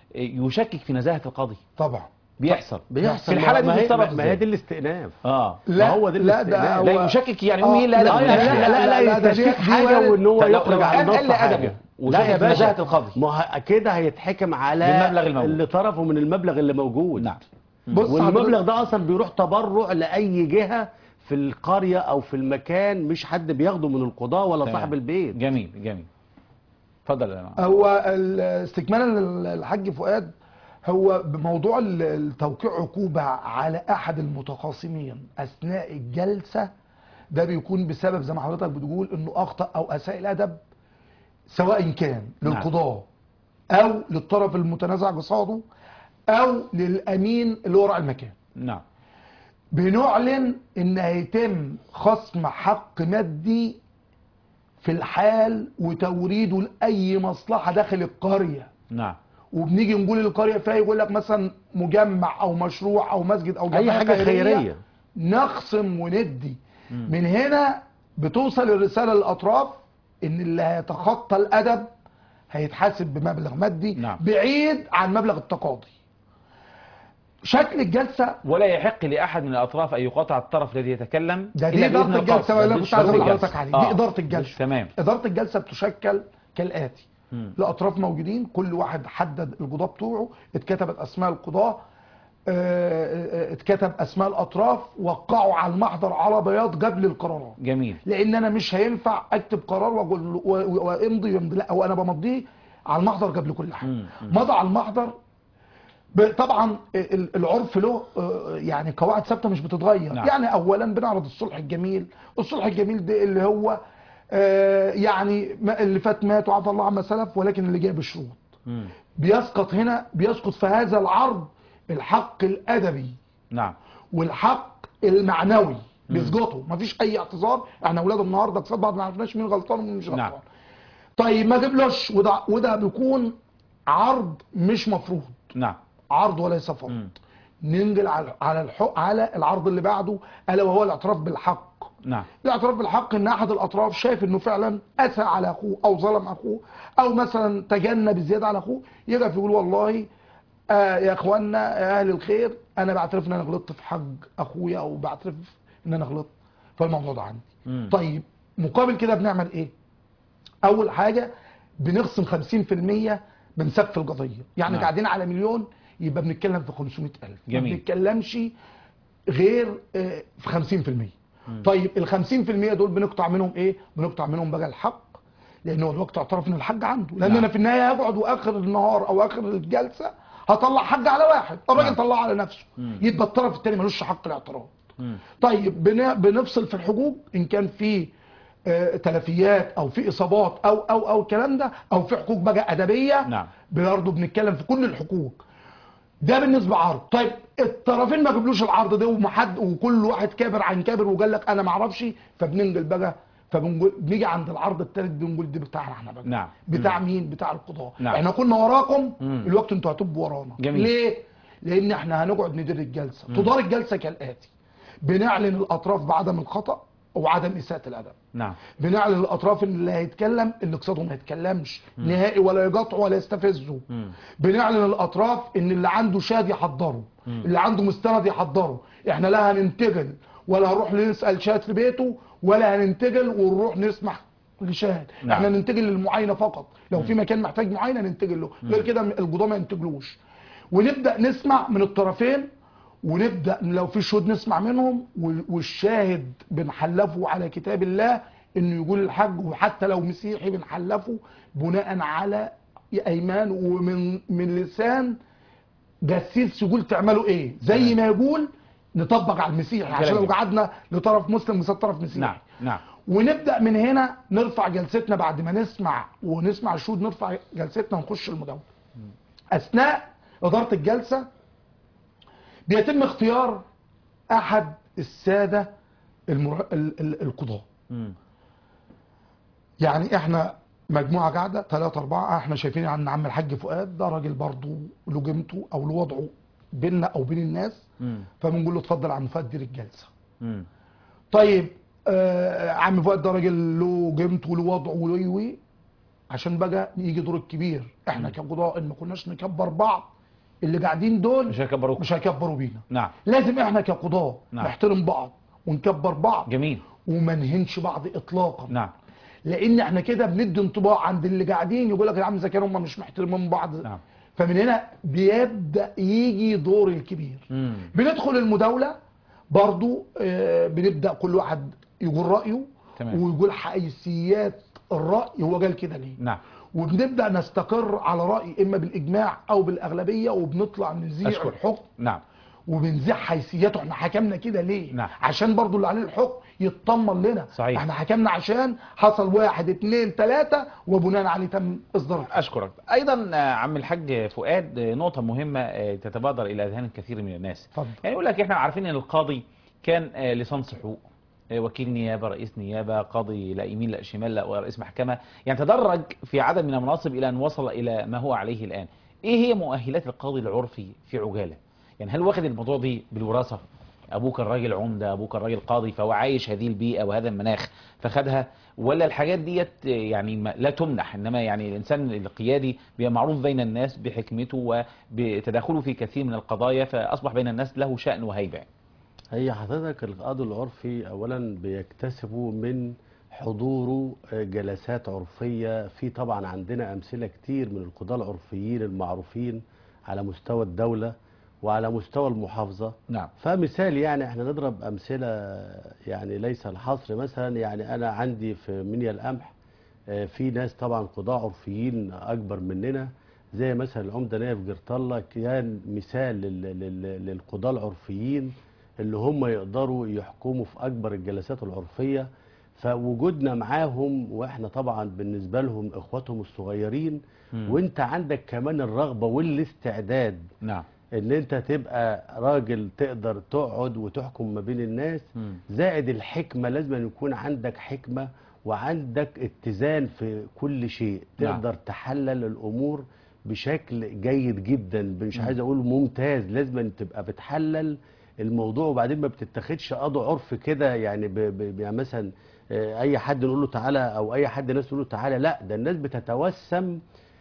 يشكك في نزاهه القاضي طبعا بيحصل بيحصل في الحاله ما دي هي- تتصرف ما هي ازاي دي الاستئناف اه لا ما هو ده لا ده الاستئناف. لا هو- يشكك يعني آه، يقول لا لا لا لا لا لا, لا, لا، ده يستشكك دي- دي حاجه وارد. وان هو طب لو- يخرج لو عن قال- النص قال لي حاجه أدبه لا وشكك يا في نزاهة باشا القاضي. ما ه- كده هيتحكم على بالمبلغ الموجود. اللي طرفه من المبلغ اللي موجود نعم بص والمبلغ حضرتك- ده اصلا بيروح تبرع لاي جهه في القريه او في المكان مش حد بياخده من القضاه ولا تمام. صاحب البيت جميل جميل اتفضل يا جماعه هو ال- استكمالا للحاج فؤاد هو بموضوع ال- التوقيع عقوبة على أحد المتخاصمين أثناء الجلسة ده بيكون بسبب زي ما حضرتك بتقول إنه أخطأ أو أساء الأدب سواء كان نعم. للقضاة أو للطرف المتنازع قصاده أو للأمين اللي وراء المكان نعم بنعلن ان هيتم خصم حق مادي في الحال وتوريده لاي مصلحه داخل القريه نعم وبنيجي نقول للقريه فيها يقول لك مثلا مجمع او مشروع او مسجد او اي جمعيه حاجه خيريه نخصم وندي من هنا بتوصل الرساله للاطراف ان اللي هيتخطى الادب هيتحاسب بمبلغ مادي نعم. بعيد عن مبلغ التقاضي شكل الجلسه ولا يحق لاحد من الاطراف ان يقاطع الطرف الذي يتكلم ده إلا دي بإذن اداره القاضي. الجلسه ولا ده كنت عايز اقول إدارة لحضرتك عليه آه. دي اداره الجلسه تمام اداره الجلسه بتشكل كالاتي مم. الاطراف موجودين كل واحد حدد القضاه بتوعه اتكتبت اسماء القضاه آه، آه، اتكتب اسماء الاطراف وقعوا على المحضر على بياض قبل القرارات جميل لان انا مش هينفع اكتب قرار واقول له- و- و- وامضي وامضي لا هو انا بمضيه على المحضر قبل كل حاجه مم. مضى على المحضر ب- طبعا ال- العرف له آه، يعني قواعد ثابته مش بتتغير نعم. يعني اولا بنعرض الصلح الجميل الصلح الجميل ده اللي هو آه، يعني ما- اللي فات مات وعفى الله عما سلف ولكن اللي جاي بشروط مم. بيسقط هنا بيسقط في هذا العرض الحق الادبي نعم والحق المعنوي بيسقطوا مفيش اي اعتذار احنا اولاد النهارده قصاد بعض ما عرفناش مين غلطان ومين مش غلطان نعم. طيب ما جبلوش وده وده بيكون عرض مش مفروض نعم عرض وليس فرض مم. ننقل على على الحق على العرض اللي بعده الا وهو الاعتراف بالحق نعم الاعتراف بالحق ان احد الاطراف شايف انه فعلا اساء على اخوه او ظلم اخوه او مثلا تجنب زياده على اخوه يقف يقول والله آه يا اخوانا يا اهل الخير انا بعترف ان انا غلطت في حق اخويا او بعترف ان انا غلطت فالموضوع ده عندي مم. طيب مقابل كده بنعمل ايه اول حاجه بنخصم 50% من سقف القضيه يعني نعم. قاعدين على مليون يبقى بنتكلم في 500000 جميل. ما بنتكلمش غير آه، في 50% طيب ال 50% دول بنقطع منهم ايه بنقطع منهم بقى الحق لان هو الوقت اعترف ان الحق عنده لان نعم. انا في النهايه هقعد واخر النهار او اخر الجلسه هطلع حق على واحد الراجل نعم. طلعه على نفسه مم. يبقى الطرف الثاني ملوش حق الاعتراض مم. طيب بن- بنفصل في الحقوق ان كان في آه، تلفيات او في اصابات او او او الكلام ده او في حقوق بقى ادبيه نعم. برضه بنتكلم في كل الحقوق ده بالنسبه عرض طيب الطرفين ما جابلوش العرض ده ومحد وكل واحد كابر عن كابر وقال لك انا ما اعرفش فبننقل بقى فبنقول بنيجي عند العرض الثالث بنقول دي بتاعنا احنا بقى نعم. بتاع مين بتاع القضاه نعم. احنا كنا وراكم مم. الوقت انتوا هتبقوا ورانا جميل. ليه لان احنا هنقعد ندير الجلسه تدار الجلسه كالاتي بنعلن الاطراف بعدم الخطا وعدم اساءه الادب نعم بنعلن الاطراف اللي هيتكلم اللي قصاده ما يتكلمش نهائي ولا يقاطعه ولا يستفزه مم. بنعلن الاطراف ان اللي عنده شاهد يحضره اللي عنده مستند يحضره احنا لا هننتقل ولا هنروح نسال شاهد في بيته ولا هننتقل ونروح نسمح لشاهد نعم. احنا ننتقل للمعاينه فقط لو في مكان محتاج معاينه ننتقل له غير كده القضاه ما ينتقلوش ونبدا نسمع من الطرفين ونبدا لو في شهود نسمع منهم وال- والشاهد بنحلفه على كتاب الله انه يقول الحج وحتى لو مسيحي بنحلفه بناء على ايمان ومن من لسان جسيس يقول تعملوا ايه زي ما يقول نطبق على المسيحي عشان لو جميل. قعدنا لطرف مسلم وسط طرف مسيحي نعم نعم ونبدا من هنا نرفع جلستنا بعد ما نسمع ونسمع الشهود نرفع جلستنا ونخش المداوله اثناء اداره الجلسه بيتم اختيار احد الساده المر... ال... ال... القضاه مم. يعني احنا مجموعه قاعده ثلاثة أربعة احنا شايفين ان عم الحاج فؤاد ده راجل برضه له قيمته او له وضعه بيننا او بين الناس مم. فبنقول له اتفضل يا عم فؤاد دير الجلسه مم. طيب آه عم فؤاد ده راجل له قيمته وله وضعه وله وي عشان بقى يجي دور الكبير احنا كقضاء ان ما كناش نكبر بعض اللي قاعدين دول مش هيكبروكم مش هيكبروا بينا نعم لازم احنا كقضاة نعم. نحترم بعض ونكبر بعض جميل وما نهنش بعض اطلاقا نعم لان احنا كده بندي انطباع عند اللي قاعدين يقول لك يا عم اذا كانوا هم مش محترمين بعض نعم فمن هنا بيبدا يجي دور الكبير مم. بندخل المداوله برضو آه، بنبدا كل واحد يقول رايه تمام. ويقول حيثيات الراي هو قال كده ليه نعم وبنبدا نستقر على راي اما بالاجماع او بالاغلبيه وبنطلع نذيع أشكر. الحكم نعم وبنذيع حيثياته احنا حكمنا كده ليه نعم. عشان برضو اللي عليه الحكم يطمن لنا صحيح. احنا حكمنا عشان حصل واحد اتنين تلاتة وبناء عليه تم اصدار الحكم. أشكرك أيضا آه، عم الحاج فؤاد آه، نقطة مهمة آه، تتبادر إلى أذهان الكثير من الناس اتفضل يعني يقول لك إحنا عارفين إن القاضي كان آه، لصنص حقوق آه، وكيل نيابة رئيس نيابة قاضي لا يمين لا شمال لا رئيس محكمة يعني تدرج في عدد من المناصب إلى أن وصل إلى ما هو عليه الآن إيه هي مؤهلات القاضي العرفي في عجالة يعني هل واخد الموضوع دي بالوراثة ابوك الراجل عمده ابوك الراجل قاضي فهو عايش هذه البيئه وهذا المناخ فخدها ولا الحاجات ديت يعني ما- لا تمنح انما يعني الانسان القيادي بيبقى معروف بين الناس بحكمته وبتداخله في كثير من القضايا فاصبح بين الناس له شان وهيبه هي حضرتك القاضي العرفي اولا بيكتسبوا من حضوره آه، جلسات عرفيه في طبعا عندنا امثله كتير من القضاه العرفيين المعروفين على مستوى الدوله وعلى مستوى المحافظه نعم فمثال يعني احنا نضرب امثله يعني ليس الحصر مثلا يعني انا عندي في منيا القمح آه، في ناس طبعا قضاة عرفيين اكبر مننا زي مثلا العمده نايف جرطله كان مثال لل- لل- للقضاة العرفيين اللي هم يقدروا يحكموا في اكبر الجلسات العرفيه فوجودنا معاهم واحنا طبعا بالنسبه لهم اخواتهم الصغيرين مم. وانت عندك كمان الرغبه والاستعداد نعم ان انت تبقى راجل تقدر تقعد وتحكم ما بين الناس مم. زائد الحكمة لازم أن يكون عندك حكمة وعندك اتزان في كل شيء نعم. تقدر تحلل الأمور بشكل جيد جدا مش عايز أقول ممتاز لازم أن تبقى بتحلل الموضوع وبعدين ما بتتخذش قضاء عرف كده يعني, ب... ب... يعني مثلا آه، اي حد نقول له تعالى او اي حد ناس تقول له تعالى لا ده الناس بتتوسم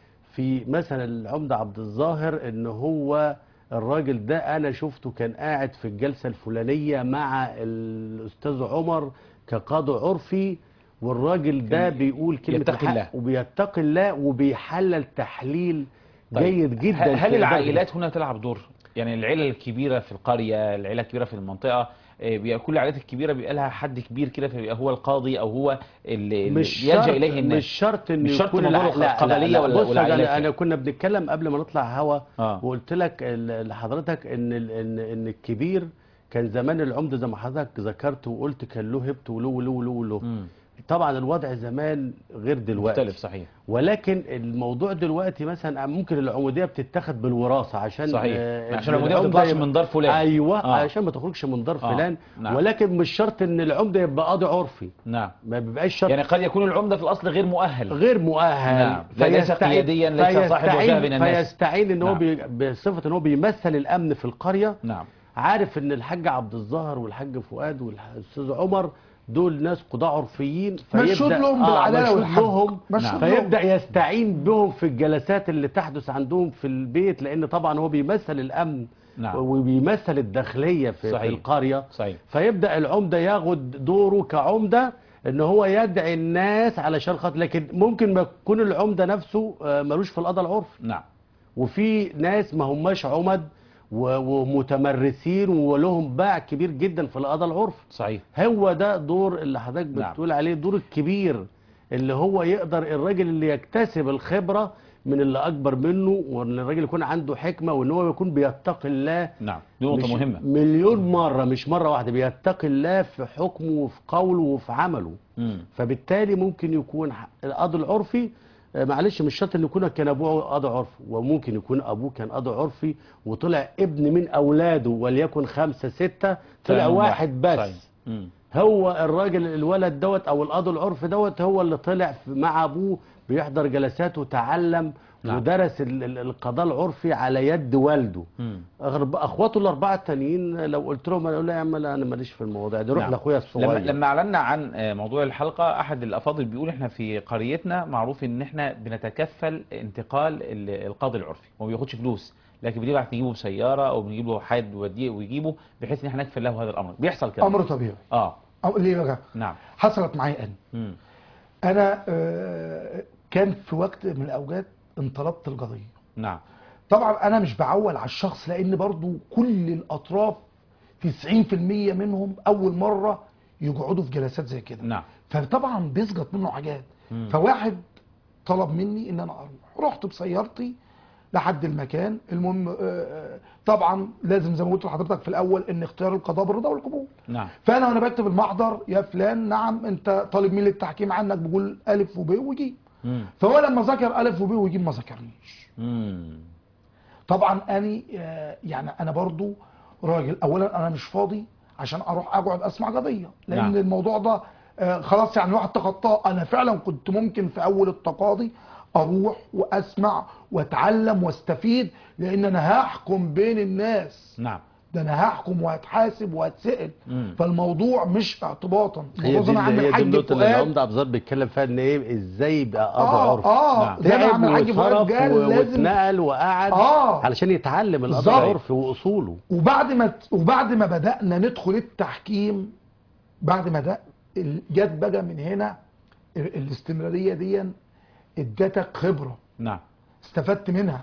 في مثلا العمدة عبد الظاهر ان هو الراجل ده انا شفته كان قاعد في الجلسة الفلانية مع الاستاذ عمر كقاضي عرفي والراجل ده كان بيقول كلمة يتقي الحق الله. وبيتقي الله وبيحلل تحليل طيب، جيد جدا هل, في هل إدارة العائلات هنا تلعب دور يعني العيله الكبيره في القريه العيله الكبيره في المنطقه آه، بيبقى كل العائلات الكبيره بيبقى لها حد كبير كده فبيبقى هو القاضي او هو اللي اللي مش بيلجا شرط اليه الناس مش شرط ان مش شرط يكون موضوع لا- لا- القبلية لا- لا. ولا- بص ولا انا عائلات انا يعني. كنا بنتكلم قبل ما نطلع هوا آه. وقلت لك ال- لحضرتك ان ال- ان ان الكبير كان زمان العمده زي ما حضرتك ذكرت وقلت كان له هبته وله وله وله وله مم. طبعا الوضع زمان غير دلوقتي مختلف صحيح ولكن الموضوع دلوقتي مثلا ممكن العموديه بتتاخد بالوراثه عشان صحيح. آه، عشان العمودية ما العمدة تطلعش يبقى- من دار فلان. ايوه آه. آه. عشان ما تخرجش من دار آه. فلان نعم. ولكن مش شرط ان العمده يبقى قاضي عرفي نعم ما بيبقاش شرط يعني قد يكون العمدة في الأصل غير مؤهل غير مؤهل نعم. لا ليس قياديا، ليس صاحب فيستعين- وجهة بين الناس. فيستعين ان هو نعم. بي... بصفه ان هو بيمثل الامن في القريه نعم عارف ان الحاج عبد الظاهر والحاج فؤاد والاستاذ عمر دول ناس قضاة عرفيين مشهود لهم بالعدالة مشهود والحق. لهم مشهود فيبدا يستعين بهم في الجلسات اللي تحدث عندهم في البيت لان طبعا هو بيمثل الامن نعم. وبيمثل الداخليه في, صحيح. في القريه صحيح فيبدا العمده ياخد دوره كعمده ان هو يدعي الناس علشان خاطر لكن ممكن ما يكون العمده نفسه آه، ملوش في القضاء العرفي نعم وفي ناس ما هماش عمد و- ومتمرسين ولهم باع كبير جدا في القضاء العرفي صحيح هو ده دور اللي حضرتك نعم. بتقول عليه الدور الكبير اللي هو يقدر الراجل اللي يكتسب الخبرة من اللي أكبر منه وإن الراجل يكون عنده حكمة وإن هو يكون بيتقي الله نعم دي نقطة مش مهمة مليون مرة مش مرة واحدة بيتقي الله في حكمه وفي قوله وفي عمله مم. فبالتالي ممكن يكون ح- القاضي العرفي آه، معلش مش شرط ان يكون كان ابوه قاضي عرفي وممكن يكون ابوه كان قاضي عرفي وطلع ابن من اولاده وليكن خمسة ستة طلع فاهم واحد صحيح. بس مم. هو الراجل الولد دوت او القاضي العرفي دوت هو اللي طلع في- مع ابوه بيحضر جلسات وتعلم نعم. ودرس ال- ال- القضاء العرفي على يد والده مم. أغرب- اخواته الاربعه التانيين لو قلت لهم انا اقول لا يا عم لا انا ماليش في المواضيع دي روح نعم. لاخويا الصغير لما لما اعلنا عن آه، موضوع الحلقه احد الافاضل بيقول احنا في قريتنا معروف ان احنا بنتكفل انتقال ال- القاضي العرفي وما بياخدش فلوس لكن بنبعت نجيبه بسياره او بنجيب له حد يوديه ويجيبه بحيث ان احنا نكفل له هذا الامر بيحصل كده امر طبيعي اه أو ليه بقى نعم حصلت معايا انا مم. انا آه، كان في وقت من الاوقات انطلبت القضيه نعم طبعا انا مش بعول على الشخص لان برضو كل الاطراف 90% منهم اول مره يقعدوا في جلسات زي كده نعم فطبعا بيسقط منه حاجات مم. فواحد طلب مني ان انا اروح رحت بسيارتي لحد المكان المهم آه، آه، طبعا لازم زي ما قلت لحضرتك في الاول ان اختيار القضاء بالرضا والقبول نعم فانا وانا بكتب المحضر يا فلان نعم انت طالب مني التحكيم عنك بقول الف وب وجيم مم. فهو لما ذكر الف وب وجيم ما ذكرنيش مم. طبعا اني آه، يعني انا برضو راجل اولا انا مش فاضي عشان اروح اقعد اسمع قضيه لان نعم. نعم. الموضوع ده آه، خلاص يعني واحد تخطاه انا فعلا كنت ممكن في اول التقاضي اروح واسمع واتعلم واستفيد لان انا هحكم بين الناس نعم ده انا هحكم وهتحاسب وهتسال مم. فالموضوع مش اعتباطا هي الموضوع دي, زي ما عم هي دي الحاج النقطة اللي فؤاد العمدة عبد الظاهر بيتكلم فيها ان ايه ازاي يبقى قاضي اه عرفي اه نعم. زي ما عم تعب الحاج فؤاد وصرف قال و- لازم واتنقل وقعد آه. علشان يتعلم القضاء بالظبط. العرفي واصوله وبعد ما وبعد ما بدأنا ندخل التحكيم بعد ما ده ال- جت بقى من هنا ال- الاستمرارية دي ادتك خبرة نعم استفدت منها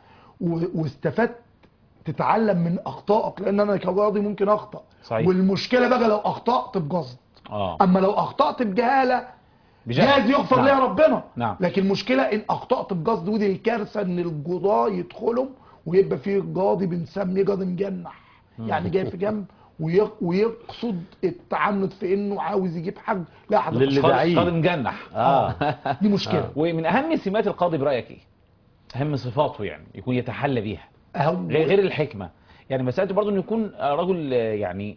و- واستفدت تتعلم من اخطائك لان انا كقاضي ممكن اخطا صحيح. والمشكله بقى لو اخطات بقصد اه اما لو اخطات بجهاله بجهل. جايز يغفر نعم. ليها ربنا نعم. لكن المشكله ان اخطات بقصد ودي الكارثه ان القضاه يدخلوا ويبقى فيه قاضي بنسميه قاضي مجنح يعني جاي في جنب ويق- ويقصد التعنت في انه عاوز يجيب حق لا حضرتك للي قاضي دعيه. قاضي مجنح اه دي مشكله ومن اهم سمات القاضي برايك ايه اهم صفاته يعني يكون يتحلى بيها أهو غير غير الحكمه يعني مسألة برضه انه يكون آه، رجل آه، يعني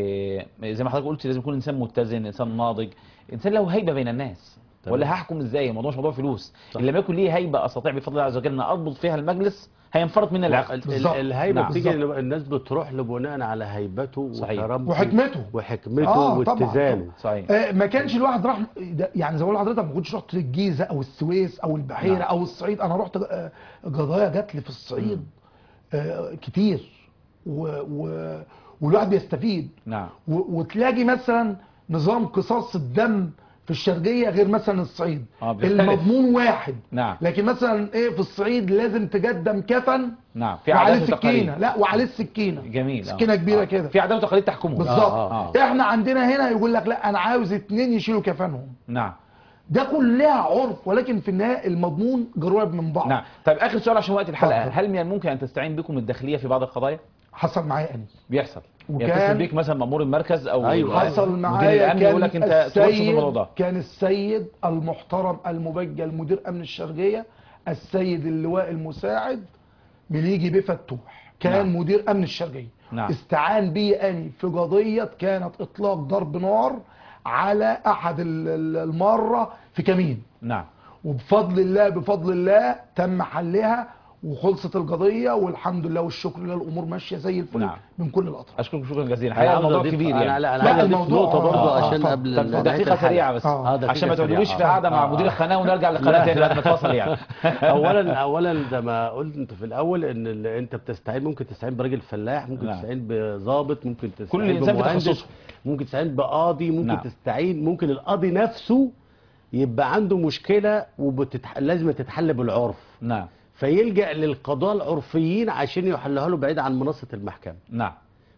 آه، زي ما حضرتك قلت لازم يكون انسان متزن انسان ناضج انسان له هيبه بين الناس تمام. ولا هحكم ازاي الموضوع مش موضوع فلوس صح. ان لم يكن ليه هيبه استطيع بفضل الله عز وجل ان اضبط فيها المجلس هينفرط مني العقل ال- بالظبط. الهيبه نعم. بتيجي إن الناس بتروح له بناء على هيبته صحيح. وكرامته وحكمته. وحكمته آه، طبعاً، واتزانه صحيح آه، ما كانش الواحد راح ده- يعني زي ما بقول لحضرتك ما كنتش رحت الجيزه او السويس او البحيره نعم. او الصعيد انا رحت آه، قضايا جات لي في الصعيد آه، كتير و و والواحد بيستفيد نعم و- وتلاقي مثلا نظام قصاص الدم في الشرقيه غير مثلا الصعيد آه، بيختلف. المضمون واحد نعم. لكن مثلا ايه في الصعيد لازم تقدم كفن نعم في وعليه عادات وتقاليد سكينه لا وعليه السكينه جميل آه. سكينه كبيره آه. كده في عادات وتقاليد تحكمه بالظبط آه، آه. احنا عندنا هنا يقول لك لا انا عاوز اتنين يشيلوا كفنهم نعم ده كلها عرف ولكن في النهايه المضمون قريب من بعض نعم طيب اخر سؤال عشان وقت الحلقه اتفضل. هل من الممكن ان تستعين بكم الداخليه في بعض القضايا حصل معايا انا بيحصل يتصل وكان بيك مثلا مأمور المركز او أيوة. حصل مدير معايا الامن يقول كان لك انت تخش في الموضوع ده السيد كان السيد المحترم المبجل مدير امن الشرقيه السيد اللواء المساعد مليجي بيه فتوح كان نعم. نعم. مدير امن الشرقيه نعم. استعان بي اني في قضيه كانت اطلاق ضرب نار على احد ال- ال- الماره في كمين نعم وبفضل الله بفضل الله تم حلها وخلصت القضيه والحمد لله والشكر لله الامور ماشيه زي الفل نعم. نعم. من كل الاطراف اشكرك شكرا جزيلا أنا الحقيقه عاوز الموضوع أضيف- كبير انا يعني لا انا لا، عايز اضيف الموضوع- نقطه برضه آه، آه، عشان آه، قبل طب نهاية دقيقة الحلقة. سريعة بس آه. آه، دقيقة عشان ما سريعة. تقعدوليش في آه. قعدة مع آه. مدير القناة ونرجع لقناة لا. تاني بعد ما نتواصل يعني اولا اولا زي ما قلت انت في الاول ان ال- انت بتستعين ممكن تستعين براجل فلاح ممكن نعم. تستعين بضابط ممكن تستعين إنسان في بمهندس تخصصه. ممكن تستعين بقاضي ممكن نعم. تستعين ممكن القاضي نفسه يبقى عنده مشكله وبتتح... لازم تتحل بالعرف نعم فيلجأ للقضاة العرفيين عشان يحلها له بعيد عن منصة المحكمة نعم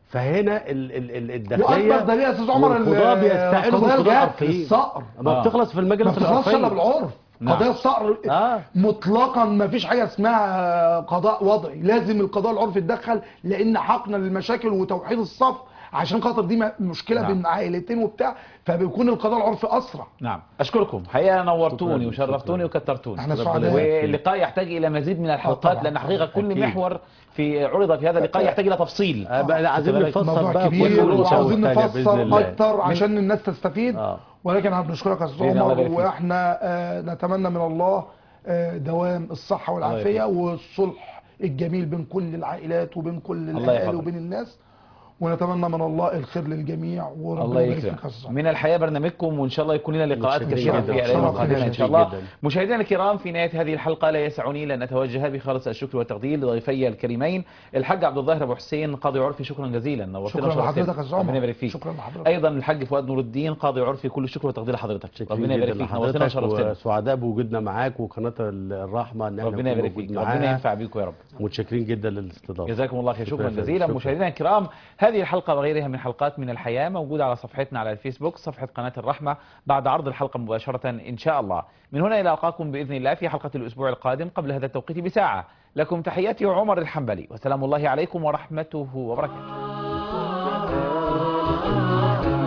فهنا ال ال ال الداخلية واكبر دليل يا استاذ عمر ال- والقضاة بيستعينوا القضايا بالقضاة الجهات العرفيين الصقر ما آه. بتخلص في ما المجلس بتخلصش الا العرفي بالعرف نعم. قضايا الصقر آه. مطلقا ما فيش حاجه اسمها قضاء وضعي لازم القضاء العرفي يتدخل لان حقنا للمشاكل وتوحيد الصف عشان خاطر دي م- مشكله نعم. بين عائلتين وبتاع فبيكون القضاء العرفي اسرع نعم اشكركم حقيقه نورتوني شكراً. وشرفتوني وكترتوني احنا ربنا سعداء يبارك فيك. واللقاء يحتاج الى مزيد من آه الحلقات طبعاً. لان حقيقه كل أكيد. محور في عرض في هذا اللقاء يحتاج الى تفصيل آه بقى عايزين بالك؟ نفصل موضوع بقى كبير كل نقطة وعاوزين والتانية بإذن نفسر الله. اكتر عشان الناس تستفيد آه. ولكن احنا بنشكرك يا استاذ بإذن الله عمر يبارك فيك. واحنا آه، نتمنى من الله آه، دوام الصحه والعافيه والصلح الجميل بين كل العائلات وبين كل الله الاهالي يحفظك. وبين الناس ونتمنى من الله الخير للجميع وربنا الله يبارك فيك يكرمك يا أستاذ من الحياة برنامجكم وإن شاء الله يكون لنا لقاءات متشكرين كثيرة جداً. في الأيام شرف القادمة لنا. إن شاء الله جداً. مشاهدينا الكرام في نهاية هذه الحلقة لا يسعني لأن أتوجه بخالص الشكر والتقدير لضيفي الكريمين الحاج عبد الظاهر أبو حسين قاضي عرفي شكرا جزيلا نورتنا شكرا وشرفتنا. لحضرتك يا أستاذ ربنا عمر. يبارك فيك شكرا لحضرتك. أيضا الحاج فؤاد نور الدين قاضي عرفي كل الشكر والتقدير لحضرتك شكرا ربنا يبارك جدا فيك نورتنا لحضرتك وشرفتنا وسعداء بوجودنا معاك وقناة الرحمة ان احنا ربنا نكون يبارك فيك موجود ربنا معاها. ينفع بيكم يا رب متشكرين جدا للاستضافة جزاكم الله خير شكرا شكراً. جزيلا شكراً. مشاهدينا الكرام هذه الحلقة وغيرها من حلقات من الحياة موجودة على صفحتنا على الفيسبوك صفحة قناة الرحمة بعد عرض الحلقة مباشرة إن شاء الله من هنا إلى ألقاكم بإذن الله في حلقة الأسبوع القادم قبل هذا التوقيت بساعة لكم تحياتي عمر الحنبلي وسلام الله عليكم ورحمته وبركاته